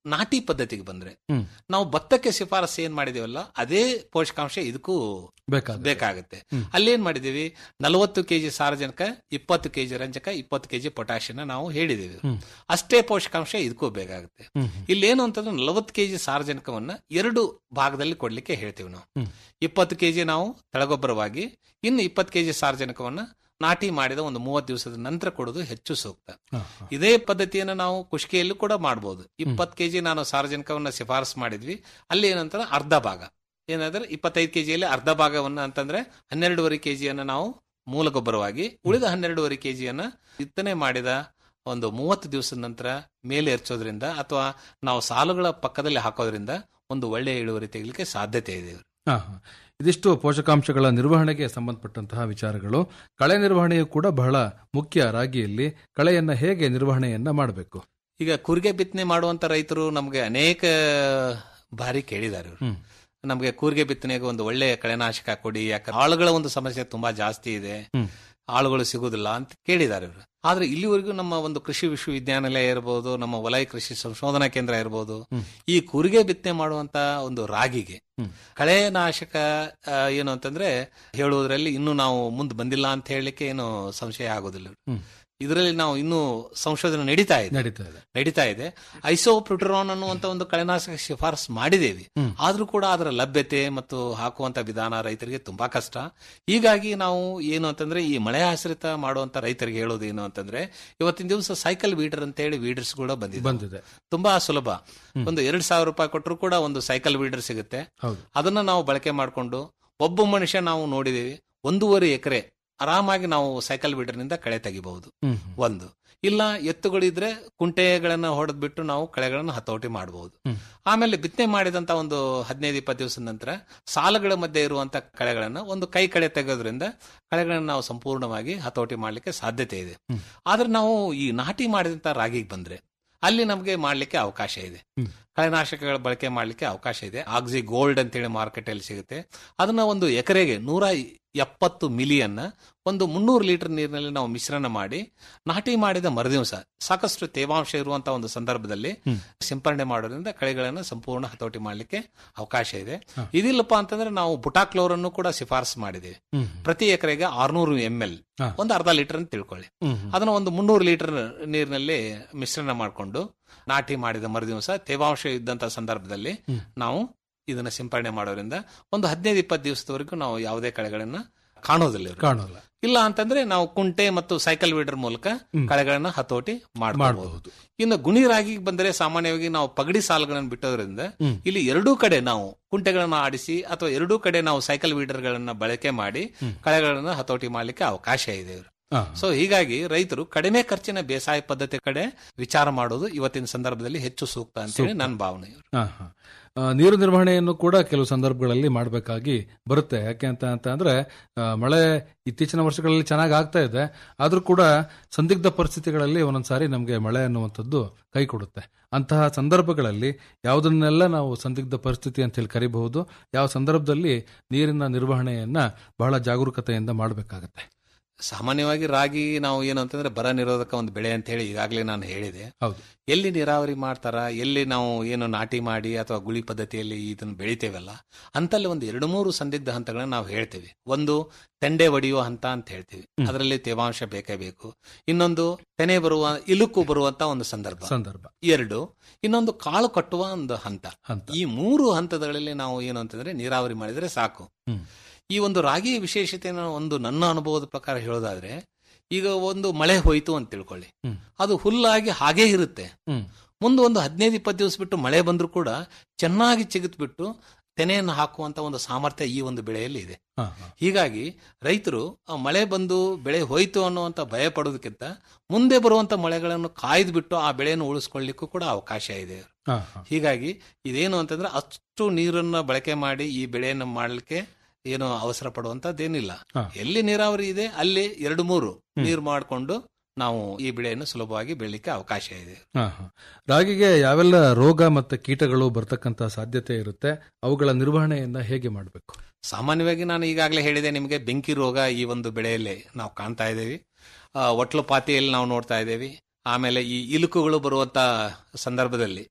ನಾಟಿ ಪದ್ಧತಿಗೆ ಬಂದ್ರೆ ಹ್ಮ್. ನಾವು ಭತ್ತಕ್ಕೆ ಶಿಫಾರಸು ಏನ್ ಮಾಡಿದೀವಲ್ಲ ಅದೇ ಪೋಷಕಾಂಶ ಇದಕ್ಕೂ ಬೇಕಾಗುತ್ತೆ. ಬೇಕಾಗುತ್ತೆ ಹ್ಮ್. ಅಲ್ಲೇನ್ ಮಾಡಿದೀವಿ ನಲವತ್ತು ಕೆಜಿ ಸಾರಜನಕ ಇಪ್ಪತ್ತು ಕೆಜಿ ರಂಜಕ ಇಪ್ಪತ್ತು ಕೆಜಿ ಪೊಟ್ಯಾಷಿಯಂ ನಾವು ಹೇಳಿದೀವಿ ಹ್ಮ್. ಅಷ್ಟೇ ಪೋಷಕಾಂಶ ಇದಕ್ಕೂ ಬೇಕಾಗುತ್ತೆ ಹ್ಮ್. ಇಲ್ಲೇನು ಅಂತಂದ್ರೆ ನಲವತ್ತು ಕೆಜಿ ಸಾರಜನಕವನ್ನ ಎರಡು ಭಾಗದಲ್ಲಿ ಕೊಡ್ಲಿಕ್ಕೆ ಹೇಳ್ತೀವಿ ನಾವು ಹ್ಮ್. ಇಪ್ಪತ್ತು ಕೆಜಿ ನಾವು ತಳಗೊಬ್ಬರವಾಗಿ ಇನ್ನು ಇಪ್ಪತ್ತು ಕೆಜಿ ಸಾರಜನಕವನ್ನ ನಾಟಿ ಮಾಡಿದ ಒಂದು ಮೂವತ್ತು ದಿವಸದ ನಂತರ ಕೊಡೋದು ಹೆಚ್ಚು ಸೂಕ್ತ ಹಾ, ಹಾ. ಇದೇ ಪದ್ಧತಿಯನ್ನು ನಾವು ಕುಷ್ಕಿಯಲ್ಲೂ ಕೂಡ ಮಾಡಬಹುದು ಇಪ್ಪತ್ತು ಕೆಜಿ ನಾನು ಸಾರಜನಕವನ್ನ ಶಿಫಾರಸು ಮಾಡಿದ್ವಿ ಅಲ್ಲಿ ಏನಂತಾರೆ ಅರ್ಧ ಭಾಗ ಏನಾದ್ರೆ ಇಪ್ಪತ್ತೈದು ಕೆಜಿಯಲ್ಲಿ ಅರ್ಧ ಭಾಗವನ್ನ ಅಂತಂದ್ರೆ ಹನ್ನೆರಡೂವರೆ ಕೆಜಿಯನ್ನ ನಾವು ಮೂಲ ಗೊಬ್ಬರವಾಗಿ ಉಳಿದ ಹನ್ನೆರಡೂವರೆ ಕೆಜಿಯನ್ನ ಬಿತ್ತನೆ ಮಾಡಿದ ಒಂದು ಮೂವತ್ತು ದಿವಸದ ನಂತರ ಮೇಲೆ ಎರಚೋದ್ರಿಂದ ಅಥವಾ ನಾವು ಸಾಲುಗಳ ಪಕ್ಕದಲ್ಲಿ ಹಾಕೋದ್ರಿಂದ ಒಂದು ಒಳ್ಳೆಯ ಇಳುವರಿ ತೆಗಿಲಿಕ್ಕೆ ಸಾಧ್ಯತೆ ಇದೆ ಹಾ, ಹಾ. ಇದಿಷ್ಟು ಪೋಷಕಾಂಶಗಳ ನಿರ್ವಹಣೆಗೆ ಸಂಬಂಧಪಟ್ಟಂತಹ ವಿಚಾರಗಳು ಕಳೆ ನಿರ್ವಹಣೆಯು ಕೂಡ ಬಹಳ ಮುಖ್ಯ ರಾಗಿಯಲ್ಲಿ ಕಳೆಯನ್ನ ಹೇಗೆ ನಿರ್ವಹಣೆಯನ್ನ ಮಾಡಬೇಕು ಈಗ ಕೂರಿಗೆ ಬಿತ್ತನೆ ಮಾಡುವಂತ ರೈತರು ನಮಗೆ ಅನೇಕ ಬಾರಿ ಕೇಳಿದ್ದಾರೆ ಇವ್ರು. ಹ್ಮ್. ನಮಗೆ ಕೂರಿಗೆ ಬಿತ್ತನೆಗೆ ಒಂದು ಒಳ್ಳೆ ಕಳೆನಾಶಕ ಕೊಡಿ ಯಾಕಂದ್ರೆ ಆಳುಗಳ ಒಂದು ಸಮಸ್ಯೆ ತುಂಬಾ ಜಾಸ್ತಿ ಇದೆ ಹ್ಮ್. ಆಳುಗಳು ಸಿಗುದಿಲ್ಲ ಅಂತ ಕೇಳಿದ್ದಾರೆ ಇವರು ಆದ್ರೆ ಇಲ್ಲಿವರೆಗೂ ನಮ್ಮ ಒಂದು ಕೃಷಿ ವಿಶ್ವವಿದ್ಯಾನಿಲಯ ಇರಬಹುದು ನಮ್ಮ ವಲಯ ಕೃಷಿ ಸಂಶೋಧನಾ ಕೇಂದ್ರ ಇರಬಹುದು ಹ್ಮ್. ಈ ಕೂರಿಗೆ ಬಿತ್ತನೆ ಮಾಡುವಂತ ಒಂದು ರಾಗಿಗೆ ಹ್ಮ್. ಕಳೆನಾಶಕ ಆ, ಏನು ಅಂತಂದ್ರೆ ಹೇಳುವುದರಲ್ಲಿ ಇನ್ನೂ ನಾವು ಮುಂದೆ ಬಂದಿಲ್ಲ ಅಂತ ಹೇಳಲಿಕ್ಕೆ ಏನು ಸಂಶಯ ಆಗೋದಿಲ್ಲ ಹ್ಮ್. ಇದರಲ್ಲಿ ನಾವು ಇನ್ನೂ ಸಂಶೋಧನೆ ನಡೀತಾ ಇದೆ ನಡೀತಾ ಇದೆ ನಡೀತಾ ಇದೆ ಐಸೋಪ್ರುಟರಾನ್ ಅನ್ನುವಂತ ಒಂದು ಕಳೆನಾಶಕ ಶಿಫಾರಸು ಮಾಡಿದ್ದೇವೆ ಹ್ಮ್. ಆದ್ರೂ ಕೂಡ ಅದರ ಲಭ್ಯತೆ ಮತ್ತು ಹಾಕುವಂತ ವಿಧಾನ ರೈತರಿಗೆ ತುಂಬಾ ಕಷ್ಟ ಹೀಗಾಗಿ ನಾವು ಏನು ಅಂತಂದ್ರೆ ಈ ಮಳೆ ಆಶ್ರಿತ ಮಾಡುವಂತ ರೈತರಿಗೆ ಹೇಳೋದು ಏನು ಅಂತಂದ್ರೆ ಇವತ್ತಿನ ದಿವಸ ಸೈಕಲ್ ವೀಡರ್ ಅಂತ ಹೇಳಿ ವೀಡರ್ಸ್ ಕೂಡ ಬಂದಿದೆ ಬಂದಿದೆ ತುಂಬಾ ಸುಲಭ ಒಂದು ಎರಡ್ ಸಾವಿರ ರೂಪಾಯಿ ಕೊಟ್ಟರು ಕೂಡ ಒಂದು ಸೈಕಲ್ ವೀಡರ್ ಸಿಗುತ್ತೆ ಹೌದು ಅದನ್ನ ನಾವು ಬಳಕೆ ಮಾಡಿಕೊಂಡು ಒಬ್ಬ ಮನುಷ್ಯ ನಾವು ನೋಡಿದೀವಿ ಒಂದೂವರೆ ಎಕರೆ ಆರಾಮಾಗಿ ನಾವು ಸೈಕಲ್ ವೀಡರ್ನಿಂದ ಕಳೆ ತೆಗಿಬಹುದು ಹ್ಮ್. ಒಂದು ಇಲ್ಲ ಎತ್ತುಗಳಿದ್ರೆ ಕುಂಟೆಗಳನ್ನ ಹೊಡೆದ್ಬಿಟ್ಟು ನಾವು ಕಳೆಗಳನ್ನ ಹತೋಟಿ ಮಾಡಬಹುದು ಹ್ಮ್. ಆಮೇಲೆ ಬಿತ್ತನೆ ಮಾಡಿದಂತ ಒಂದು ಹದಿನೈದು ಇಪ್ಪತ್ತು ದಿವಸದ ನಂತರ ಸಾಲುಗಳ ಮಧ್ಯೆ ಇರುವಂತ ಕಳೆಗಳನ್ನ ಒಂದು ಕೈ ಕಳೆ ತೆಗೋದ್ರಿಂದ ಕಳೆಗಳನ್ನ ನಾವು ಸಂಪೂರ್ಣವಾಗಿ ಹತೋಟಿ ಮಾಡ್ಲಿಕ್ಕೆ ಸಾಧ್ಯತೆ ಇದೆ ಹ್ಮ್. ಆದ್ರೆ ನಾವು ಈ ನಾಟಿ ಮಾಡಿದಂತ ರಾಗಿಗೆ ಬಂದ್ರೆ ಅಲ್ಲಿ ನಮಗೆ ಮಾಡ್ಲಿಕ್ಕೆ ಅವಕಾಶ ಇದೆ ಹ್ಮ್. ಕಳೆನಾಶಕಗಳ ಬಳಕೆ ಮಾಡ್ಲಿಕ್ಕೆ ಅವಕಾಶ ಇದೆ ಆಕ್ಸಿ ಗೋಲ್ಡ್ ಅಂತೇಳಿ ಮಾರ್ಕೆಟ್ ಅಲ್ಲಿ ಸಿಗುತ್ತೆ ಅದನ್ನ ಒಂದು ಎಕರೆಗೆ ನೂರ ಎಪ್ಪತ್ತು ಮಿಲಿಯನ್ನ ಒಂದು ಮುನ್ನೂರು ಲೀಟರ್ ನೀರಿನಲ್ಲಿ ನಾವು ಮಿಶ್ರಣ ಮಾಡಿ ನಾಟಿ ಮಾಡಿದ ಮರುದಿವಸ ಸಾಕಷ್ಟು ತೇವಾಂಶ ಇರುವಂತಹ ಒಂದು ಸಂದರ್ಭದಲ್ಲಿ ಹ್ಮ್. ಸಿಂಪರಣೆ ಮಾಡೋದ್ರಿಂದ ಕಳೆಗಳನ್ನು ಸಂಪೂರ್ಣ ಹತೋಟಿ ಮಾಡ್ಲಿಕ್ಕೆ ಅವಕಾಶ ಇದೆ ಹ. ಇದಿಲ್ಲಪ್ಪ ಅಂತಂದ್ರೆ ನಾವು ಬುಟಾಕ್ಲೋರ್ ಅನ್ನು ಕೂಡ ಶಿಫಾರಸು ಮಾಡಿದ್ದೇವೆ ಹ್ಮ್. ಪ್ರತಿ ಎಕರೆಗೆ ಆರ್ನೂರು ಎಂ ಎಲ್ ಹ. ಒಂದು ಅರ್ಧ ಲೀಟರ್ ಅಂತ ತಿಳ್ಕೊಳ್ಳಿ ಹ್ಮ್. ಹ್ಮ್. ಅದನ್ನ ಒಂದು ಮುನ್ನೂರು ಲೀಟರ್ ನೀರಿನಲ್ಲಿ ಮಿಶ್ರಣ ಮಾಡಿಕೊಂಡು ನಾಟಿ ಮಾಡಿದ ಮರುದಿವಸ ತೇವಾಂಶ ಇದ್ದಂತ ಸಂದರ್ಭದಲ್ಲಿ ಹ್ಮ್. ನಾವು ಇದನ್ನ ಸಿಂಪರಣೆ ಮಾಡೋದ್ರಿಂದ ಒಂದು ಹದಿನೈದು ಇಪ್ಪತ್ತು ದಿವಸದವರೆಗೂ ನಾವು ಯಾವುದೇ ಕಳೆಗಳನ್ನ ಕಾಣೋದಿಲ್ಲ ಇವ್ರು. ಕಾಣೋಲ್ಲ ಇಲ್ಲ ಅಂತಂದ್ರೆ ನಾವು ಕುಂಟೆ ಮತ್ತು ಸೈಕಲ್ ವೀಡರ್ ಮೂಲಕ ಹ್ಮ್. ಕಳೆಗಳನ್ನ ಹತೋಟಿ ಮಾಡಬಹುದು ಮಾಡಬಹುದು ಇನ್ನು ಗುಣಿ ರಾಗಿಗೆ ಬಂದರೆ ಸಾಮಾನ್ಯವಾಗಿ ನಾವು ಪಗಡಿ ಸಾಲುಗಳನ್ನು ಬಿಟ್ಟೋದ್ರಿಂದ ಹ್ಮ್. ಇಲ್ಲಿ ಎರಡೂ ಕಡೆ ನಾವು ಕುಂಟೆಗಳನ್ನ ಆಡಿಸಿ ಅಥವಾ ಎರಡೂ ಕಡೆ ನಾವು ಸೈಕಲ್ ವೀಡರ್ಗಳನ್ನ ಬಳಕೆ ಮಾಡಿ ಹ್ಮ್. ಕಳೆಗಳನ್ನ ಹತೋಟಿ ಮಾಡ್ಲಿಕ್ಕೆ ಅವಕಾಶ ಇದೆ ಇವ್ರು. ಹಾ. ಸೊ ಹೀಗಾಗಿ ರೈತರು ಕಡಿಮೆ ಖರ್ಚಿನ ಬೇಸಾಯ ಪದ್ಧತಿ ಕಡೆ ವಿಚಾರ ಮಾಡೋದು ಇವತ್ತಿನ ಸಂದರ್ಭದಲ್ಲಿ ಹೆಚ್ಚು ಸೂಕ್ತ ಅಂತೇಳಿ ಸೂಕ್ತ. ನನ್ನ ಭಾವನೆ ಹಾ, ಹಾ. ಆ, ನೀರು ನಿರ್ವಹಣೆಯನ್ನು ಕೂಡ ಕೆಲವು ಸಂದರ್ಭಗಳಲ್ಲಿ ಮಾಡಬೇಕಾಗಿ ಬರುತ್ತೆ ಯಾಕೆ ಅಂತ ಅಂತ ಅಂದ್ರೆ ಆ, ಮಳೆ ಇತ್ತೀಚಿನ ವರ್ಷಗಳಲ್ಲಿ ಚೆನ್ನಾಗಿ ಆಗ್ತಾ ಇದೆ ಆದ್ರೂ ಕೂಡ ಸಂದಿಗ್ಧ ಪರಿಸ್ಥಿತಿಗಳಲ್ಲಿ ಒಂದೊಂದ್ಸಾರಿ ನಮಗೆ ಮಳೆ ಅನ್ನುವಂಥದ್ದು ಕೈ ಕೊಡುತ್ತೆ ಅಂತಹ ಸಂದರ್ಭಗಳಲ್ಲಿ ಯಾವುದನ್ನೆಲ್ಲ ನಾವು ಸಂದಿಗ್ಧ ಪರಿಸ್ಥಿತಿ ಅಂತ ಹೇಳಿ ಕರಿಬಹುದು ಯಾವ ಸಂದರ್ಭದಲ್ಲಿ ನೀರಿನ ನಿರ್ವಹಣೆಯನ್ನ ಬಹಳ ಜಾಗರೂಕತೆಯಿಂದ ಮಾಡಬೇಕಾಗತ್ತೆ ಸಾಮಾನ್ಯವಾಗಿ ರಾಗಿ ನಾವು ಏನು ಅಂತಂದ್ರೆ ಬರ ನಿರೋಧಕ ಒಂದು ಬೆಳೆ ಅಂತ ಹೇಳಿ ಈಗಾಗಲೇ ನಾನು ಹೇಳಿದೆ ಹೌದು ಎಲ್ಲಿ ನೀರಾವರಿ ಮಾಡ್ತಾರ ಎಲ್ಲಿ ನಾವು ಏನು ನಾಟಿ ಮಾಡಿ ಅಥವಾ ಗುಳಿ ಪದ್ಧತಿಯಲ್ಲಿ ಇದನ್ನು ಬೆಳಿತೇವಲ್ಲ ಅಂತಲ್ಲಿ ಒಂದು ಎರಡು ಮೂರು ಸಂದಿಗ್ಧ ಹಂತಗಳನ್ನ ನಾವು ಹೇಳ್ತೇವೆ ಒಂದು ತೆಂಡೆ ಒಡೆಯುವ ಹಂತ ಅಂತ ಹೇಳ್ತೀವಿ ಹ್ಮ್. ಅದರಲ್ಲಿ ತೇವಾಂಶ ಬೇಕೇ ಬೇಕು ಇನ್ನೊಂದು ತೆನೆ ಬರುವ ಇಲುಕು ಬರುವಂತ ಒಂದು ಸಂದರ್ಭ ಸಂದರ್ಭ ಎರಡು ಇನ್ನೊಂದು ಕಾಳು ಕಟ್ಟುವ ಒಂದು ಹಂತ ಹಂತ ಈ ಮೂರು ಹಂತಗಳಲ್ಲಿ ನಾವು ಏನು ಅಂತಂದ್ರೆ ನೀರಾವರಿ ಮಾಡಿದ್ರೆ ಸಾಕು ಹ್ಮ್. ಈ ಒಂದು ರಾಗಿ ವಿಶೇಷತೆಯನ್ನು ಒಂದು ನನ್ನ ಅನುಭವದ ಪ್ರಕಾರ ಹೇಳೋದಾದ್ರೆ ಈಗ ಒಂದು ಮಳೆ ಹೋಯ್ತು ಅಂತ ತಿಳ್ಕೊಳ್ಳಿ ಹ್ಮ್. ಅದು ಹುಲ್ಲಾಗಿ ಹಾಗೇ ಇರುತ್ತೆ ಹ್ಮ್. ಮುಂದೆ ಒಂದು ಹದಿನೈದು ಇಪ್ಪತ್ತು ದಿವಸ ಬಿಟ್ಟು ಮಳೆ ಬಂದರೂ ಕೂಡ ಚೆನ್ನಾಗಿ ಚಿಗಿತ್ ಬಿಟ್ಟು ತೆನೆಯನ್ನು ಹಾಕುವಂತ ಒಂದು ಸಾಮರ್ಥ್ಯ ಈ ಒಂದು ಬೆಳೆಯಲ್ಲಿ ಇದೆ ಹಾ, ಹಾ. ಹೀಗಾಗಿ ರೈತರು ಆ ಮಳೆ ಬಂದು ಬೆಳೆ ಹೋಯ್ತು ಅನ್ನುವಂತ ಭಯ ಪಡೋದಕ್ಕಿಂತ ಮುಂದೆ ಬರುವಂತ ಮಳೆಗಳನ್ನು ಕಾಯ್ದು ಬಿಟ್ಟು ಆ ಬೆಳೆಯನ್ನು ಉಳಿಸ್ಕೊಳ್ಳಿಕ್ಕೂ ಕೂಡ ಅವಕಾಶ ಇದೆ ಹಾ, ಹಾ. ಹೀಗಾಗಿ ಇದೇನು ಅಂತಂದ್ರೆ ಅಷ್ಟು ನೀರನ್ನ ಬಳಕೆ ಮಾಡಿ ಈ ಬೆಳೆಯನ್ನು ಮಾಡಲಿಕ್ಕೆ ಏನು ಅವಸರ ಪಡುವಂತದ್ದೇನಿಲ್ಲ ಹಾ. ಎಲ್ಲಿ ನೀರಾವರಿ ಇದೆ ಅಲ್ಲಿ ಎರಡು ಮೂರು ನೀರು ಮಾಡಿಕೊಂಡು ನಾವು ಈ ಬೆಳೆಯನ್ನು ಸುಲಭವಾಗಿ ಬೆಳಿಲಿಕ್ಕೆ ಅವಕಾಶ ಇದೆ ಹಾ, ಹಾ. ರಾಗಿಗೆ ಯಾವೆಲ್ಲ ರೋಗ ಮತ್ತು ಕೀಟಗಳು ಬರ್ತಕ್ಕಂತ ಸಾಧ್ಯತೆ ಇರುತ್ತೆ ಅವುಗಳ ನಿರ್ವಹಣೆಯನ್ನ ಹೇಗೆ ಮಾಡಬೇಕು ಸಾಮಾನ್ಯವಾಗಿ ನಾನು ಈಗಾಗಲೇ ಹೇಳಿದೆ ನಿಮಗೆ ಬೆಂಕಿ ರೋಗ ಈ ಒಂದು ಬೆಳೆಯಲ್ಲಿ ನಾವು ಕಾಣ್ತಾ ಇದ್ದೇವೆ ಆ, ಒಟ್ಲು ಪಾತಿಯಲ್ಲಿ ನಾವು ನೋಡ್ತಾ ಇದ್ದೇವೆ ಆಮೇಲೆ ಈ ಇಲುಕುಗಳು ಬರುವಂತ ಸಂದರ್ಭದಲ್ಲಿ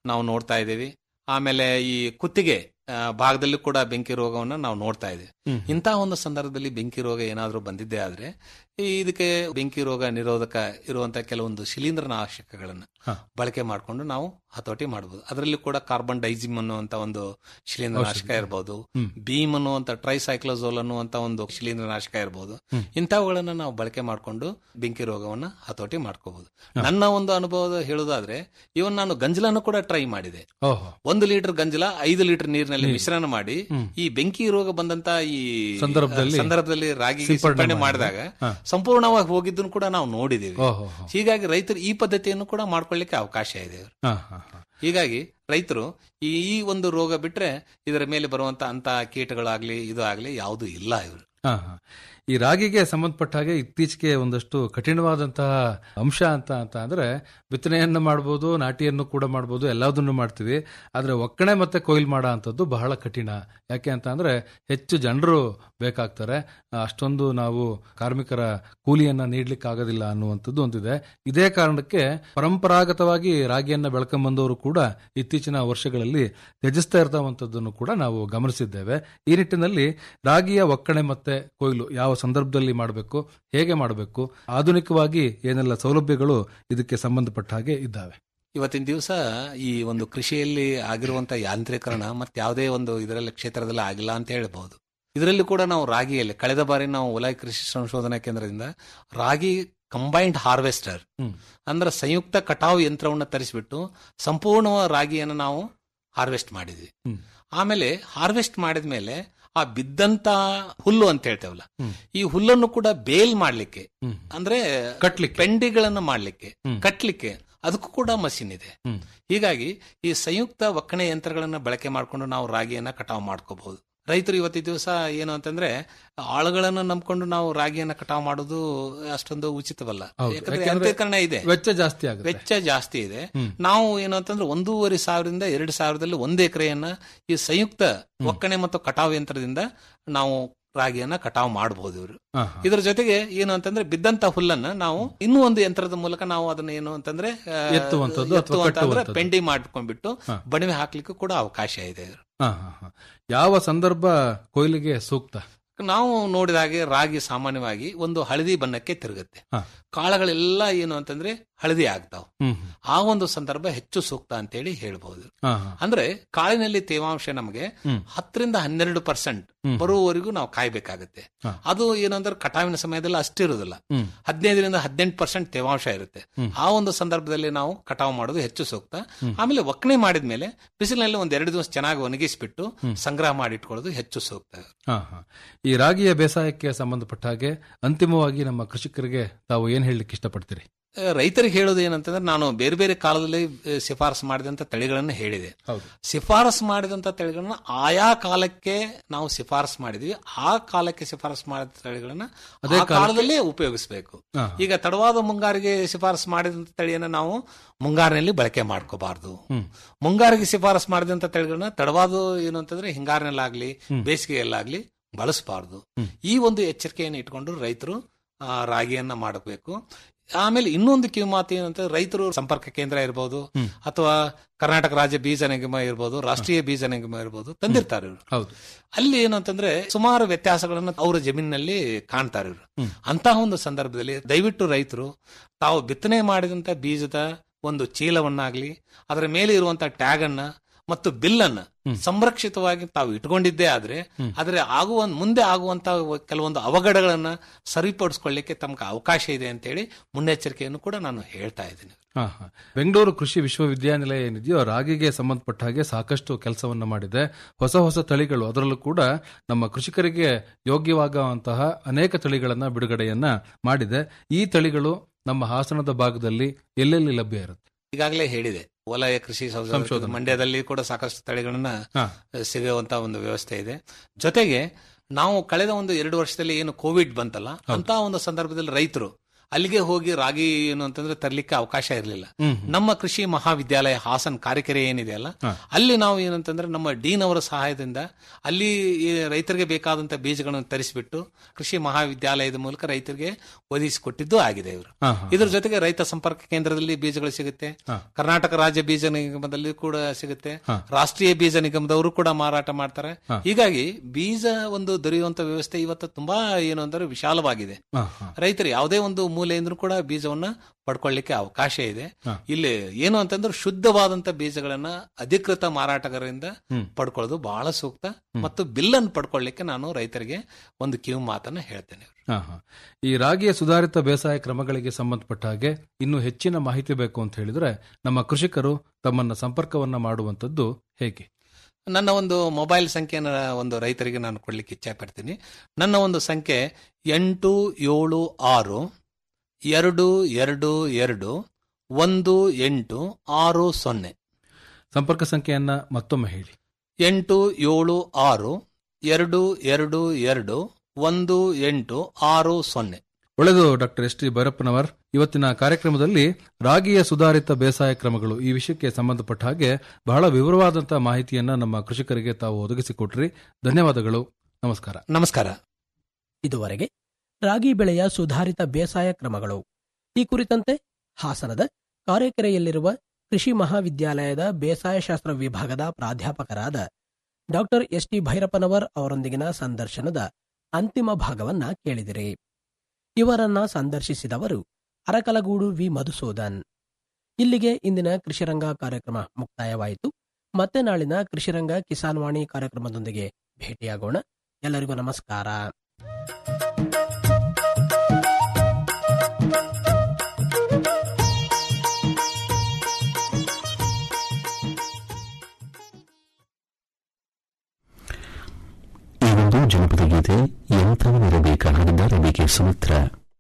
ನಾವು ನೋಡ್ತಾ ಇದ್ದೀವಿ ಆಮೇಲೆ ಈ ಕುತ್ತಿಗೆ ಆ, ಭಾಗದಲ್ಲಿ ಕೂಡ ಬೆಂಕಿ ರೋಗವನ್ನ ನಾವು ನೋಡ್ತಾ ಇದ್ದೀವಿ ಹ್ಮ್. ಇಂತಹ ಒಂದು ಸಂದರ್ಭದಲ್ಲಿ ಬೆಂಕಿ ರೋಗ ಏನಾದರೂ ಬಂದಿದ್ದೇ ಆದ್ರೆ ಈ ಇದಕ್ಕೆ ಬೆಂಕಿ ರೋಗ ನಿರೋಧಕ ಇರುವಂತ ಕೆಲವೊಂದು ಶಿಲೀಂಧ್ರನಾಶಕಗಳನ್ನು ಹ. ಬಳಕೆ ಮಾಡಿಕೊಂಡು ನಾವು ಹತೋಟಿ ಮಾಡಬಹುದು ಅದರಲ್ಲಿ ಕೂಡ ಕಾರ್ಬನ್ ಡೈಜಿಮ್ ಅನ್ನುವಂತ ಒಂದು ಶಿಲೀಂಧ್ರನಾಶಕ ಔಷಧಿ. ಇರಬಹುದು ಹ್ಮ್. ಬೀಮ್ ಅನ್ನುವಂತ ಟ್ರೈಸೈಕ್ಲೋಸೋಲ್ ಅನ್ನುವಂತ ಒಂದು ಶಿಲೀಂಧ್ರನಾಶಕ ಇರಬಹುದು ಹ್ಮ್. ಇಂಥವುಗಳನ್ನ ನಾವು ಬಳಕೆ ಮಾಡಿಕೊಂಡು ಬೆಂಕಿ ರೋಗವನ್ನ ಹತೋಟಿ ಮಾಡ್ಕೋಬಹುದು ನನ್ನ ಒಂದು ಅನುಭವದ ಹೇಳುದಾದ್ರೆ ಇವನ್ ನಾನು ಗಂಜಲನ್ನು ಕೂಡ ಟ್ರೈ ಮಾಡಿದೆ ಓಹೋ ಒಂದು ಲೀಟರ್ ಗಂಜಲ ಐದು ಲೀಟರ್ ನೀರಿನಲ್ಲಿ ನೀರು. ಮಿಶ್ರಣ ಮಾಡಿ ಹ್ಮ್. ಈ ಬೆಂಕಿ ರೋಗ ಬಂದಂತ ಈ ಸಂದರ್ಭದಲ್ಲಿ ಸಂದರ್ಭದಲ್ಲಿ ರಾಗಿ ಸಿಂಪಡಣೆ ಸಿಂಪಡಣೆ ಮಾಡಿದಾಗ? ಮಾಡಿದಾಗ ಹಾ. ಸಂಪೂರ್ಣವಾಗಿ ಹೋಗಿದ್ದನ್ನು ಕೂಡ ನಾವು ನೋಡಿದ್ದೇವೆ ಓಹೋ ಹೋ. ಹೀಗಾಗಿ ರೈತರು ಈ ಪದ್ಧತಿಯನ್ನು ಕೂಡ ಮಾಡ್ಕೊಳ್ಳಿಕ್ಕೆ ಅವಕಾಶ ಇದೆ ಹಾ, ಹಾ, ಹಾ. ಹೀಗಾಗಿ ರೈತರು ಈ ಈ ಒಂದು ರೋಗ ಬಿಟ್ರೆ ಇದರ ಮೇಲೆ ಬರುವಂತ ಅಂತ ಕೀಟಗಳಾಗ್ಲಿ ಇದು ಆಗ್ಲಿ ಯಾವುದು ಇಲ್ಲ ಇವರು ಹಾ, ಹಾ. ಈ ರಾಗಿಗೆ ಸಂಬಂಧಪಟ್ಟ ಹಾಗೆ ಇತ್ತೀಚೆಗೆ ಒಂದಷ್ಟು ಕಠಿಣವಾದಂತಹ ಅಂಶ ಅಂತ ಅಂತ ಅಂದ್ರೆ ಬಿತ್ತನೆಯನ್ನು ಮಾಡ್ಬೋದು ನಾಟಿಯನ್ನು ಕೂಡ ಮಾಡ್ಬೋದು ಎಲ್ಲದನ್ನು ಮಾಡ್ತೀವಿ ಆದ್ರೆ ಒಕ್ಕಣೆ ಮತ್ತೆ ಕೊಯ್ಲು ಮಾಡೋ ಅಂಥದ್ದು ಬಹಳ ಕಠಿಣ ಯಾಕೆ ಅಂತ ಅಂದ್ರೆ ಹೆಚ್ಚು ಜನರು ಬೇಕಾಗ್ತಾರೆ ಅಷ್ಟೊಂದು ನಾವು ಕಾರ್ಮಿಕರ ಕೂಲಿಯನ್ನ ನೀಡ್ಲಿಕ್ಕೆ ಆಗೋದಿಲ್ಲ ಅನ್ನುವಂಥದ್ದು ಒಂದಿದೆ ಇದೇ ಕಾರಣಕ್ಕೆ ಪರಂಪರಾಗತವಾಗಿ ರಾಗಿಯನ್ನ ಬೆಳ್ಕೊಂಬಂದವರು ಕೂಡ ಇತ್ತೀಚಿನ ವರ್ಷಗಳಲ್ಲಿ ತ್ಯಜಿಸ್ತಾ ಇರ್ತಾವಂಥದ್ದನ್ನು ಕೂಡ ನಾವು ಗಮನಿಸಿದ್ದೇವೆ ಈ ನಿಟ್ಟಿನಲ್ಲಿ ರಾಗಿಯ ಒಕ್ಕಣೆ ಮತ್ತೆ ಕೊಯ್ಲು ಯಾವ ಸಂದರ್ಭದಲ್ಲಿ ಮಾಡಬೇಕು ಹೇಗೆ ಮಾಡಬೇಕು ಆಧುನಿಕವಾಗಿ ಏನೆಲ್ಲ ಸೌಲಭ್ಯಗಳು ಇದಕ್ಕೆ ಸಂಬಂಧಪಟ್ಟ ಹಾಗೆ ಇದ್ದಾವೆ ಇವತ್ತಿನ ದಿವಸ ಈ ಒಂದು ಕೃಷಿಯಲ್ಲಿ ಆಗಿರುವಂತ ಯಾಂತ್ರೀಕರಣ ಮತ್ತೆ ಯಾವುದೇ ಒಂದು ಇದರಲ್ಲಿ ಕ್ಷೇತ್ರದಲ್ಲಿ ಆಗಿಲ್ಲ ಅಂತ ಹೇಳ್ಬಹುದು ಇದರಲ್ಲಿ ಕೂಡ ನಾವು ರಾಗಿಯಲ್ಲಿ ಕಳೆದ ಬಾರಿ ನಾವು ಉಲಾಯ್ ಕೃಷಿ ಸಂಶೋಧನಾ ಕೇಂದ್ರದಿಂದ ರಾಗಿ ಕಂಬೈನ್ಡ್ ಹಾರ್ವೆಸ್ಟರ್ ಹ್ಮ್. ಅಂದ್ರೆ ಸಂಯುಕ್ತ ಕಟಾವು ಯಂತ್ರವನ್ನು ತರಿಸಿಬಿಟ್ಟು ಸಂಪೂರ್ಣ ರಾಗಿಯನ್ನು ನಾವು ಹಾರ್ವೆಸ್ಟ್ ಮಾಡಿದ್ವಿ ಹ್ಮ್. ಆಮೇಲೆ ಹಾರ್ವೆಸ್ಟ್ ಮಾಡಿದ ಮೇಲೆ ಆ ಬಿದ್ದಂತ ಹುಲ್ಲು ಅಂತ ಹೇಳ್ತೇವಲ್ಲ ಹ್ಮ್. ಈ ಹುಲ್ಲನ್ನು ಕೂಡ ಬೇಲ್ ಮಾಡ್ಲಿಕ್ಕೆ ಹ್ಮ್. ಅಂದ್ರೆ ಕಟ್ಲಿಕ್ಕೆ. ಪೆಂಡಿಗಳನ್ನ ಮಾಡ್ಲಿಕ್ಕೆ ಹ್ಮ್. ಕಟ್ಲಿಕ್ಕೆ ಅದಕ್ಕೂ ಕೂಡ ಮಷಿನ್ ಇದೆ ಹ್ಮ್. ಹೀಗಾಗಿ ಈ ಸಂಯುಕ್ತ ಒಕ್ಕಣೆ ಯಂತ್ರಗಳನ್ನ ಬಳಕೆ ಮಾಡಿಕೊಂಡು ನಾವು ರಾಗಿಯನ್ನ ಕಟಾವು ಮಾಡ್ಕೋಬಹುದು ರೈತರು ಇವತ್ತಿನ ದಿವಸ ಏನು ಅಂತಂದ್ರೆ ಆಳುಗಳನ್ನ ನಂಬ್ಕೊಂಡು ನಾವು ರಾಗಿಯನ್ನ ಕಟಾವು ಮಾಡೋದು ಅಷ್ಟೊಂದು ಉಚಿತವಲ್ಲ ಹೌದು. ಯಾಕಂದ್ರೆ ಯಾಕೆಂದ್ರೆ ಯಂತ್ರೀಕರಣ ಇದೆ ವೆಚ್ಚ ಜಾಸ್ತಿ ಆಗುತ್ತೆ ವೆಚ್ಚ ಜಾಸ್ತಿ ಇದೆ ಹ್ಮ್. ನಾವು ಏನು ಅಂತಂದ್ರೆ ಒಂದೂವರೆ ಸಾವಿರದಿಂದ ಎರಡು ಸಾವಿರದಲ್ಲಿ ಒಂದು ಎಕರೆಯನ್ನ ಈ ಸಂಯುಕ್ತ ಒಕ್ಕಣೆ ಮತ್ತು ಕಟಾವು ಯಂತ್ರದಿಂದ ನಾವು ರಾಗಿಯನ್ನ ಕಟಾವು ಮಾಡಬಹುದು ಇವರು ಹಾ, ಹಾ. ಇದರ ಜೊತೆಗೆ ಏನು ಅಂತಂದ್ರೆ ಬಿದ್ದಂತ ಹುಲ್ಲನ್ನ ನಾವು ಇನ್ನೂ ಒಂದು ಯಂತ್ರದ ಮೂಲಕ ನಾವು ಅದನ್ನ ಏನು ಅಂತಂದ್ರೆ ಆ, ಎತ್ತುವಂಥದ್ದು ಅಥವಾ ಎತ್ತುವಂತ ಅಂದ್ರೆ ಕಟ್ಟುವಂಥದ್ದು. ಪೆಂಡಿ ಮಾಡ್ಕೊಂಡ್ಬಿಟ್ಟು ಹಾ. ಬಣವೆ ಹಾಕ್ಲಿಕ್ಕೂ ಕೂಡ ಅವಕಾಶ ಇದೆ ಹಾ, ಹಾ, ಹಾ. ಯಾವ ಸಂದರ್ಭ ಕೊಯ್ಲಿಗೆ ಸೂಕ್ತ ನಾವು ನೋಡಿದ ಹಾಗೆ ರಾಗಿ ಸಾಮಾನ್ಯವಾಗಿ ಒಂದು ಹಳದಿ ಬಣ್ಣಕ್ಕೆ ತಿರುಗುತ್ತೆ ಹಾ. ಕಾಳುಗಳೆಲ್ಲ ಏನು ಅಂತಂದ್ರೆ ಹಳದಿ ಆಗ್ತಾವ ಹ್ಮ್ ಆ ಒಂದು ಸಂದರ್ಭ ಹೆಚ್ಚು ಸೂಕ್ತ ಅಂತೇಳಿ ಹೇಳ್ಬಹುದು ಹಾ, ಹಾ. ಅಂದ್ರೆ ಕಾಳಿನಲ್ಲಿ ತೇವಾಂಶ ನಮಗೆ ಹ್ಮ್. ಹತ್ತರಿಂದ ಹನ್ನೆರಡು ಪರ್ಸೆಂಟ್ ಹ್ಮ್. ಬರುವವರೆಗೂ ನಾವು ಕಾಯ್ಬೇಕಾಗುತ್ತೆ ಹಾ. ಅದು ಏನಂದ್ರೆ ಕಟಾವಿನ ಸಮಯದಲ್ಲಿ ಅಷ್ಟಿರುವುದಿಲ್ಲ ಹ್ಮ್. ಹದಿನೈದರಿಂದ ಹದಿನೆಂಟು ಪರ್ಸೆಂಟ್ ತೇವಾಂಶ ಇರುತ್ತೆ ಹ್ಮ್. ಆ ಒಂದು ಸಂದರ್ಭದಲ್ಲಿ ನಾವು ಕಟಾವು ಮಾಡೋದು ಹೆಚ್ಚು ಸೂಕ್ತ ಹ್ಮ್. ಆಮೇಲೆ ಒಕ್ಕಣೆ ಮಾಡಿದ್ಮೇಲೆ ಬಿಸಿಲಿನಲ್ಲಿ ಒಂದ್ ಎರಡು ದಿವಸ ಚೆನ್ನಾಗಿ ಒಣಗಿಸ್ಬಿಟ್ಟು ಹ್ಮ್. ಸಂಗ್ರಹ ಮಾಡಿಟ್ಕೊಳ್ಳೋದು ಹೆಚ್ಚು ಸೂಕ್ತ ಹಾ, ಹಾ. ಈ ರಾಗಿಯ ಬೇಸಾಯಕ್ಕೆ ಸಂಬಂಧಪಟ್ಟ ಹಾಗೆ ಅಂತಿಮವಾಗಿ ನಮ್ಮ ಕೃಷಿಕರಿಗೆ ತಾವು ಏನ್ ಹೇಳಲಿಕ್ಕೆ ಇಷ್ಟಪಡ್ತೀರಿ ಆ, ರೈತರಿಗೆ ಹೇಳೋದು ಏನಂತಂದ್ರೆ ನಾನು ಬೇರೆ ಬೇರೆ ಕಾಲದಲ್ಲಿ ಆ, ಶಿಫಾರಸು ಮಾಡಿದಂತ ತಳಿಗಳನ್ನು ಹೇಳಿದೆ ಹೌದು ಶಿಫಾರಸು ಮಾಡಿದಂತ ತಳಿಗಳನ್ನ ಆಯಾ ಕಾಲಕ್ಕೆ ನಾವು ಶಿಫಾರಸು ಮಾಡಿದ್ವಿ ಆ ಕಾಲಕ್ಕೆ ಶಿಫಾರಸು ಮಾಡಿದ ತಳಿಗಳನ್ನ ಅದೇ ಆ ಕಾಲಕ್ಕೆ- ಕಾಲದಲ್ಲೇ ಉಪಯೋಗಿಸಬೇಕು ಹಾ. ಈಗ ತಡವಾದ ಮುಂಗಾರಿಗೆ ಶಿಫಾರಸು ಮಾಡಿದಂತ ತಳಿಯನ್ನ ನಾವು ಮುಂಗಾರಿನಲ್ಲಿ ಬಳಕೆ ಮಾಡ್ಕೋಬಾರ್ದು ಹ್ಮ್. ಮುಂಗಾರಿಗೆ ಶಿಫಾರಸು ಮಾಡಿದಂತ ತಳಿಗಳನ್ನ ತಡವಾದ ಏನು ಅಂತಂದ್ರೆ ಹಿಂಗಾರಿನಲ್ಲಾಗ್ಲಿ ಬೇಸಿಗೆಯಲ್ಲಾಗ್ಲಿ ಬಳಸಬಾರ್ದು ಹ್ಮ್. ಈ ಒಂದು ಎಚ್ಚರಿಕೆಯನ್ನು ಇಟ್ಕೊಂಡು ರೈತರು ಆ, ರಾಗಿಯನ್ನ ಮಾಡಬೇಕು ಆಮೇಲೆ ಇನ್ನೊಂದು ಕಿವಿಮಾತು ಏನಂತ ರೈತರು ಸಂಪರ್ಕ ಕೇಂದ್ರ ಇರಬಹುದು ಹ್ಮ್. ಅಥವಾ ಕರ್ನಾಟಕ ರಾಜ್ಯ ಬೀಜ ನಿಗಮ ಇರ್ಬೋದು ರಾಷ್ಟ್ರೀಯ ಬೀಜ ನಿಗಮ ಇರ್ಬೋದು ತಂದಿರ್ತಾರೆ ಇವರು ಹೌದು ಅಲ್ಲಿ ಏನಂತಂದ್ರೆ ಸುಮಾರು ವ್ಯತ್ಯಾಸಗಳನ್ನ ಅವರ ಜಮೀನಿನಲ್ಲಿ ಕಾಣ್ತಾರೆ ಇವರು ಹ್ಮ್. ಅಂತಹ ಒಂದು ಸಂದರ್ಭದಲ್ಲಿ ದಯವಿಟ್ಟು ರೈತರು ತಾವು ಬಿತ್ತನೆ ಮಾಡಿದಂತ ಬೀಜದ ಒಂದು ಚೀಲವನ್ನಾಗ್ಲಿ ಅದರ ಮೇಲೆ ಇರುವಂತಹ ಟ್ಯಾಗ್ ಅನ್ನ ಮತ್ತು ಬಿಲ್ ಅನ್ನ ಹ್ಮ್. ಸಂರಕ್ಷಿತವಾಗಿ ತಾವು ಇಟ್ಕೊಂಡಿದ್ದೇ ಆದ್ರೆ ಹ್ಮ್. ಆದ್ರೆ ಆಗುವ ಮುಂದೆ ಆಗುವಂತ ಕೆಲವೊಂದು ಅವಘಡಗಳನ್ನ ಸರಿಪಡಿಸ್ಕೊಳ್ಳಿಕ್ಕೆ ತಮ್ಗೆ ಅವಕಾಶ ಇದೆ ಅಂತೇಳಿ ಮುನ್ನೆಚ್ಚರಿಕೆಯನ್ನು ಕೂಡ ನಾನು ಹೇಳ್ತಾ ಇದ್ದೀನಿ ಹಾ, ಹಾ. ಬೆಂಗಳೂರು ಕೃಷಿ ವಿಶ್ವವಿದ್ಯಾನಿಲಯ ಏನಿದೆಯೋ ರಾಗಿಗೆ ಸಂಬಂಧಪಟ್ಟ ಹಾಗೆ ಸಾಕಷ್ಟು ಕೆಲಸವನ್ನ ಮಾಡಿದೆ ಹೊಸ ಹೊಸ ತಳಿಗಳು ಅದರಲ್ಲೂ ಕೂಡ ನಮ್ಮ ಕೃಷಿಕರಿಗೆ ಯೋಗ್ಯವಾಗುವಂತಹ ಅನೇಕ ತಳಿಗಳನ್ನ ಬಿಡುಗಡೆಯನ್ನ ಮಾಡಿದೆ ಈ ತಳಿಗಳು ನಮ್ಮ ಹಾಸನದ ಭಾಗದಲ್ಲಿ ಎಲ್ಲೆಲ್ಲಿ ಲಭ್ಯ ಇರುತ್ತೆ ಈಗಾಗಲೇ ಹೇಳಿದೆ ವಲಯ ಕೃಷಿ ಸಂಶೋಧನೆ ಸಂಶೋಧನೆ. ಮಂಡ್ಯದಲ್ಲಿ ಕೂಡ ಸಾಕಷ್ಟು ತಳಿಗಳನ್ನ ಹಾ. ಸಿಗುವಂತ ಒಂದು ವ್ಯವಸ್ಥೆ ಇದೆ ಜೊತೆಗೆ ನಾವು ಕಳೆದ ಒಂದು ಎರಡು ವರ್ಷದಲ್ಲಿ ಏನು ಕೋವಿಡ್ ಬಂತಲ್ಲ ಅಂತ ಒಂದು ಸಂದರ್ಭದಲ್ಲಿ ರೈತರು ಅಲ್ಲಿಗೆ ಹೋಗಿ ರಾಗಿ ಏನು ಅಂತಂದ್ರೆ ತರ್ಲಿಕ್ಕೆ ಅವಕಾಶ ಇರಲಿಲ್ಲ ಹ್ಮ್. ನಮ್ಮ ಕೃಷಿ ಮಹಾವಿದ್ಯಾಲಯ ಹಾಸನ್ ಕಾರ್ಯಕೆರೆ ಏನಿದೆ ಅಲ್ಲ ಅಲ್ಲಿ ನಾವು ಏನಂತಂದ್ರೆ ನಮ್ಮ ಡೀನ್ ಅವರ ಸಹಾಯದಿಂದ ಅಲ್ಲಿ ಈ ರೈತರಿಗೆ ಬೇಕಾದಂತ ಬೀಜಗಳನ್ನು ತರಿಸಿಬಿಟ್ಟು ಕೃಷಿ ಮಹಾವಿದ್ಯಾಲಯದ ಮೂಲಕ ರೈತರಿಗೆ ಒದಗಿಸಿಕೊಟ್ಟಿದ್ದು ಆಗಿದೆ ಇವರು ಹಾ, ಹಾ. ಇದ್ರ ಜೊತೆಗೆ ರೈತ ಸಂಪರ್ಕ ಕೇಂದ್ರದಲ್ಲಿ ಬೀಜಗಳು ಸಿಗುತ್ತೆ ಕರ್ನಾಟಕ ರಾಜ್ಯ ಬೀಜ ನಿಗಮದಲ್ಲಿ ಕೂಡ ಸಿಗುತ್ತೆ ರಾಷ್ಟ್ರೀಯ ಬೀಜ ನಿಗಮದವರು ಕೂಡ ಮಾರಾಟ ಮಾಡ್ತಾರೆ ಹೀಗಾಗಿ ಬೀಜ ಒಂದು ದೊರೆಯುವಂತ ವ್ಯವಸ್ಥೆ ಇವತ್ತು ತುಂಬಾ ಏನು ಅಂದ್ರೆ ವಿಶಾಲವಾಗಿದೆ ಹಾ, ಹಾ. ರೈತರು ಯಾವುದೇ ಒಂದು ಮೂಲೆಯಿಂದಲೂ ಕೂಡ ಬೀಜವನ್ನ ಪಡ್ಕೊಳ್ಳಿಕ್ಕೆ ಅವಕಾಶ ಇದೆ ಇಲ್ಲಿ ಏನು ಅಂತಂದ್ರೆ ಶುದ್ಧವಾದಂತ ಬೀಜಗಳನ್ನ ಅಧಿಕೃತ ಮಾರಾಟಗಾರರಿಂದ ಪಡ್ಕೊಳ್ಳೋದು ಬಹಳ ಸೂಕ್ತ ಮತ್ತು ಬಿಲ್ಲನ್ನು ಪಡ್ಕೊಳ್ಳಿಕ್ಕೆ ನಾನು ರೈತರಿಗೆ ಒಂದು ಕಿವು ಮಾತನ್ನ ಹೇಳ್ತೇನೆ ಹಾ, ಹಾ. ಈ ರಾಗಿಯ ಸುಧಾರಿತ ಬೇಸಾಯ ಕ್ರಮಗಳಿಗೆ ಸಂಬಂಧಪಟ್ಟ ಹಾಗೆ ಇನ್ನು ಹೆಚ್ಚಿನ ಮಾಹಿತಿ ಬೇಕು ಅಂತ ಹೇಳಿದ್ರೆ ನಮ್ಮ ಕೃಷಿಕರು ತಮ್ಮನ್ನ ಸಂಪರ್ಕವನ್ನ ಮಾಡುವಂತದ್ದು ಹೇಗೆ ನನ್ನ ಒಂದು ಮೊಬೈಲ್ ಸಂಖ್ಯೆನ ಒಂದು ರೈತರಿಗೆ ನಾನು ಕೊಡ್ಲಿಕ್ಕೆ ಇಚ್ಛೆ ಪಡ್ತೀನಿ ನನ್ನ ಒಂದು ಸಂಖ್ಯೆ ಎಂಟು ಏಳು ಆರು ಎರಡು ಎರಡು ಎರಡು ಒಂದು ಎಂಟು ಆರು ಸೊನ್ನೆ ಸಂಪರ್ಕ ಸಂಖ್ಯೆಯನ್ನ ಮತ್ತೊಮ್ಮೆ ಹೇಳಿ ಎಂಟು ಏಳು ಆರು ಎರಡು ಎರಡು ಎರಡು ಒಂದು ಎಂಟು ಆರು ಸೊನ್ನೆ ಒಳ್ಳೆಯದು ಡಾಕ್ಟರ್ ಎಸ್ ಟಿ ಭೈರಪ್ಪನವರ್ ಇವತ್ತಿನ ಕಾರ್ಯಕ್ರಮದಲ್ಲಿ ರಾಗಿಯ ಸುಧಾರಿತ ಬೇಸಾಯ ಕ್ರಮಗಳು ಈ ವಿಷಯಕ್ಕೆ ಸಂಬಂಧಪಟ್ಟ ಹಾಗೆ ಬಹಳ ವಿವರವಾದಂತಹ ಮಾಹಿತಿಯನ್ನ ನಮ್ಮ ಕೃಷಿಕರಿಗೆ ತಾವು ಒದಗಿಸಿಕೊಟ್ರಿ ಧನ್ಯವಾದಗಳು ನಮಸ್ಕಾರ ನಮಸ್ಕಾರ ಇದುವರೆಗೆ ರಾಗಿ ಬೆಳೆಯ ಸುಧಾರಿತ ಬೇಸಾಯ ಕ್ರಮಗಳು ಈ ಕುರಿತಂತೆ ಹಾಸನದ ಕಾರೆಕೆರೆಯಲ್ಲಿರುವ ಕೃಷಿ ಮಹಾವಿದ್ಯಾಲಯದ ಬೇಸಾಯಶಾಸ್ತ್ರ ವಿಭಾಗದ ಪ್ರಾಧ್ಯಾಪಕರಾದ ಡಾಕ್ಟರ್ ಎಸ್ ಟಿ ಭೈರಪ್ಪನವರ್ ಅವರೊಂದಿಗಿನ ಸಂದರ್ಶನದ ಅಂತಿಮ ಭಾಗವನ್ನ ಕೇಳಿದಿರಿ ಇವರನ್ನ ಸಂದರ್ಶಿಸಿದವರು ಅರಕಲಗೂಡು ವಿ ಮಧುಸೂದನ್ ಇಲ್ಲಿಗೆ ಇಂದಿನ ಕೃಷಿರಂಗ ಕಾರ್ಯಕ್ರಮ ಮುಕ್ತಾಯವಾಯಿತು ಮತ್ತೆ ನಾಳಿನ ಕೃಷಿರಂಗ ಕಿಸಾನ್ ವಾಣಿ ಕಾರ್ಯಕ್ರಮದೊಂದಿಗೆ ಭೇಟಿಯಾಗೋಣ ಎಲ್ಲರಿಗೂ ನಮಸ್ಕಾರ ಈ ಒಂದು ಜನಪದ ಗೀತೆ ಎಂಥವನಿರಬೇಕ ಹಾಡಿದ್ದಾರೆ ಬಿ ಕೆ ಸುಮಿತ್ರ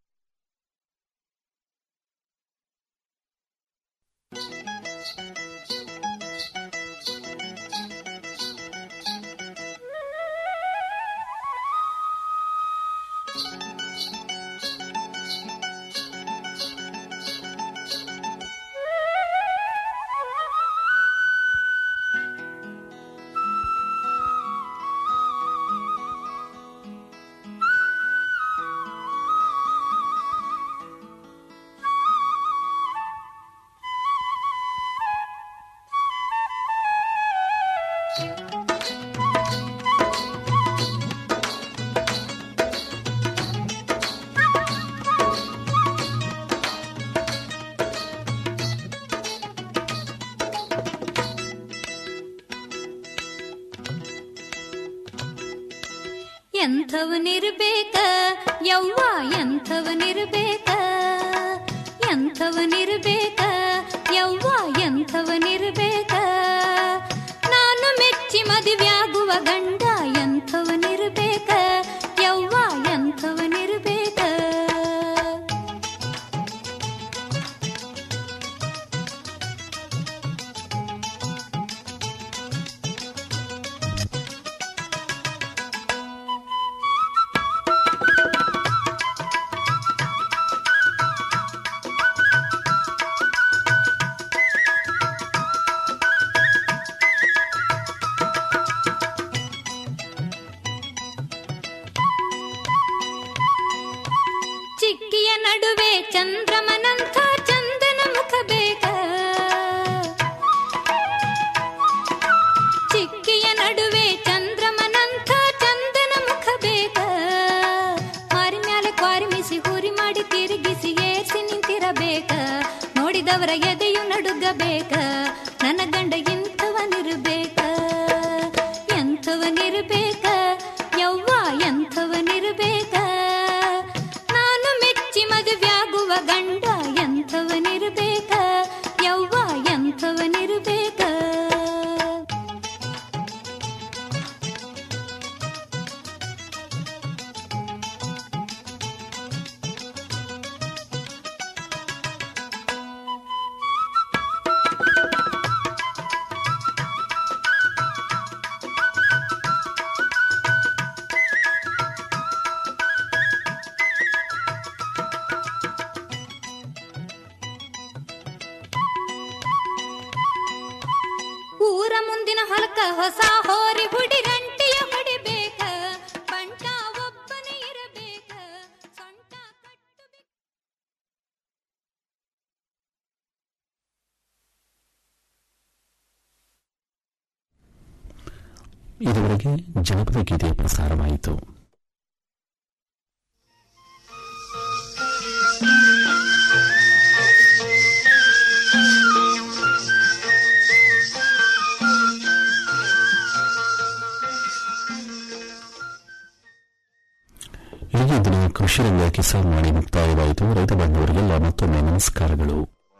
ಎಂಥವನಿರ್ಬೇಕ ಯವ್ವ ಎಂಥವನಿರ್ಬೇಕ ಎಂಥವನಿರ್ಬೇಕ ಯವ್ವ ಎಂಥವನಿರ್ಬೇಕ ನಾನು ಮೆಚ್ಚಿ ಮದುವೆಯಾಗುವ ಗಂಡ ಎಂಥವನಿರ್ಬೇಕ ಯವ್ವ ಎಂಥವನಿರ್ಬೇಕ ಚಿಕ್ಕಿಯ ನಡುವೆ ಚಂದ್ರಮನಂಥ ಚಂದನ ಮುಖ ಬೇಕ ಚಿಕ್ಕಿಯ ನಡುವೆ ಚಂದ್ರಮನಂಥ ಚಂದನ ಮುಖ ಬೇಕ ಮಾರಿ ಮ್ಯಾಲೆ ಕ್ವಾರಿಮಿಸಿ ಹುರಿ ಮಾಡಿ ತಿರುಗಿಸಿ ಏರ್ಸಿ ನಿಂತಿರಬೇಕ ನೋಡಿದವರ ಎದೆಯು ನಡುಗಬೇಕ ನನ್ನ ಗಂಡ ಎಂಥವನಿರ್ಬೇಕ ಎಂಥವನಿರ್ಬೇಕ ಯವ್ವ ಎಂಥವನಿರ್ಬೇಕ ನಾನು ಮೆಚ್ಚಿ ಮದುವೆಯಾಗುವ ಗಂಡ ಎಂಥವನಿರ್ಬೇಕ ಯವ್ವ ಎಂಥವನಿರ್ಬೇಕ ಹೊಸ ಹೋರಿ ಹುಡಿ ರಂಟಿಯ ಹೊಡಿಬೇಕ ಬಂಟ ಒಬ್ಬನೇ ಇರಬೇಕ ಸೊಂಟ ಕಟ್ಟಬೇಕು ಇದುವರೆಗೆ ಜನಪದ ಗೀತೆ ಪ್ರಸಾರವಾಯಿತು ಇಲ್ಲಿಗೆ ದಿನ ಕೃಷಿ ರಂಗ ಕಿಸಾನ್ ವಾಣಿ ಮುಕ್ತಾಯವಾಯಿತು ರೈತ ಬಾಂಧವರಿಗೆಲ್ಲ ಮತ್ತೊಮ್ಮೆ ನಮಸ್ಕಾರಗಳು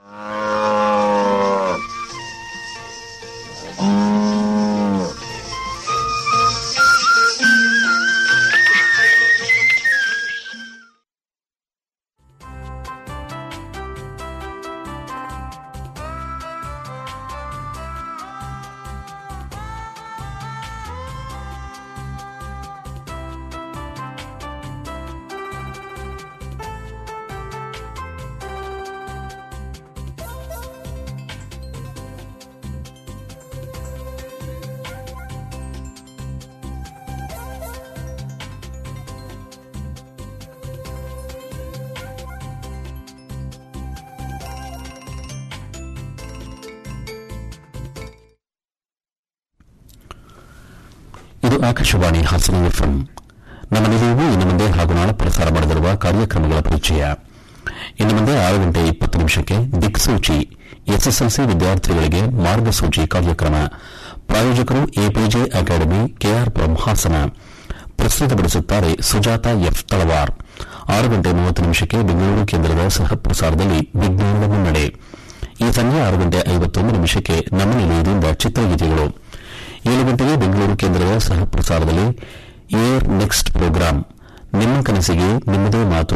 ಇದು ಆಕಾಶವಾಣಿ ಹಾಸನ ಎಫ್ಎಂ ನಮ್ಮ ನಿಲಯವು ಇನ್ನು ಮುಂದೆ ಹಾಗೂ ನಾಳೆ ಪ್ರಸಾರ ಮಾಡಲಿರುವ ಕಾರ್ಯಕ್ರಮಗಳ ಪರಿಚಯ ಇನ್ನು ಮುಂದೆ ಆರು ಗಂಟೆ ಇಪ್ಪತ್ತು ನಿಮಿಷಕ್ಕೆ ದಿಕ್ಸೂಚಿ ಎಸ್ಎಸ್ಎಲ್ಸಿ ವಿದ್ಯಾರ್ಥಿಗಳಿಗೆ ಮಾರ್ಗಸೂಚಿ ಕಾರ್ಯಕ್ರಮ ಪ್ರಾಯೋಜಕರು ಎಪಿಜೆ ಅಕಾಡೆಮಿ ಕೆಆರ್ಪುರಂ ಹಾಸನ ಪ್ರಸ್ತುತಪಡಿಸುತ್ತಾರೆ ಸುಜಾತ ಎಫ್ ತಳವಾರ್ ಆರು ಗಂಟೆ ಮೂವತ್ತು ನಿಮಿಷಕ್ಕೆ ಬೆಂಗಳೂರು ಕೇಂದ್ರದ ಸಹ ಪ್ರಸಾರದಲ್ಲಿ ವಿಜ್ಞಾನದ ಮುನ್ನಡೆ ಈ ಸಂಜೆ ಆರು ಗಂಟೆ ಐವತ್ತೊಂದು ನಿಮಿಷಕ್ಕೆ ನಮ್ಮ ನಿಲಯದಿಂದ ಚಿತ್ರಗೀತೆಗಳು ಏಳು ಗಂಟೆಗೆ ಬೆಂಗಳೂರು ಕೇಂದ್ರದ ಸಹ ಪ್ರಸಾರದಲ್ಲಿ ಏರ್ ನೆಕ್ಸ್ಟ್ ಪ್ರೋಗ್ರಾಂ ನಿಮ್ಮ ಕನಸಿಗೆ ನಿಮ್ಮದೇ ಮಾತು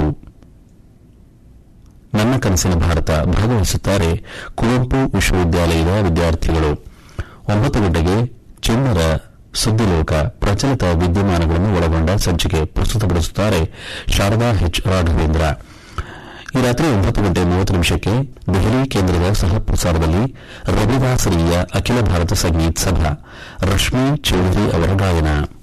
ನನ್ನ ಕನಸಿನ ಭಾರತ ಭಾಗವಹಿಸುತ್ತಾರೆ ಕುವೆಂಪು ವಿಶ್ವವಿದ್ಯಾಲಯದ ವಿದ್ಯಾರ್ಥಿಗಳು ಒಂಬತ್ತು ಗಂಟೆಗೆ ಚಿನ್ನರ ಸುದ್ದಿಲೋಕ ಪ್ರಚಲಿತ ವಿದ್ಯಮಾನಗಳನ್ನು ಒಳಗೊಂಡ ಸಂಚಿಕೆ ಪ್ರಸ್ತುತಪಡಿಸುತ್ತಾರೆ ಶಾರದಾ ಎಚ್ ರಾಘವೇಂದ್ರ ಈ ರಾತ್ರಿ ಒಂಬತ್ತು ಗಂಟೆ ಮೂವತ್ತು ನಿಮಿಷಕ್ಕೆ ದೆಹಲಿ ಕೇಂದ್ರದ ಸಹ ಪ್ರಸಾರದಲ್ಲಿ ರವಿದಾಸರಿಯ ಅಖಿಲ ಭಾರತ ಸಂಗೀತ್ ಸಭಾ ರಶ್ಮಿ ಚೌಧರಿ ಅವರ ಗಾಯನ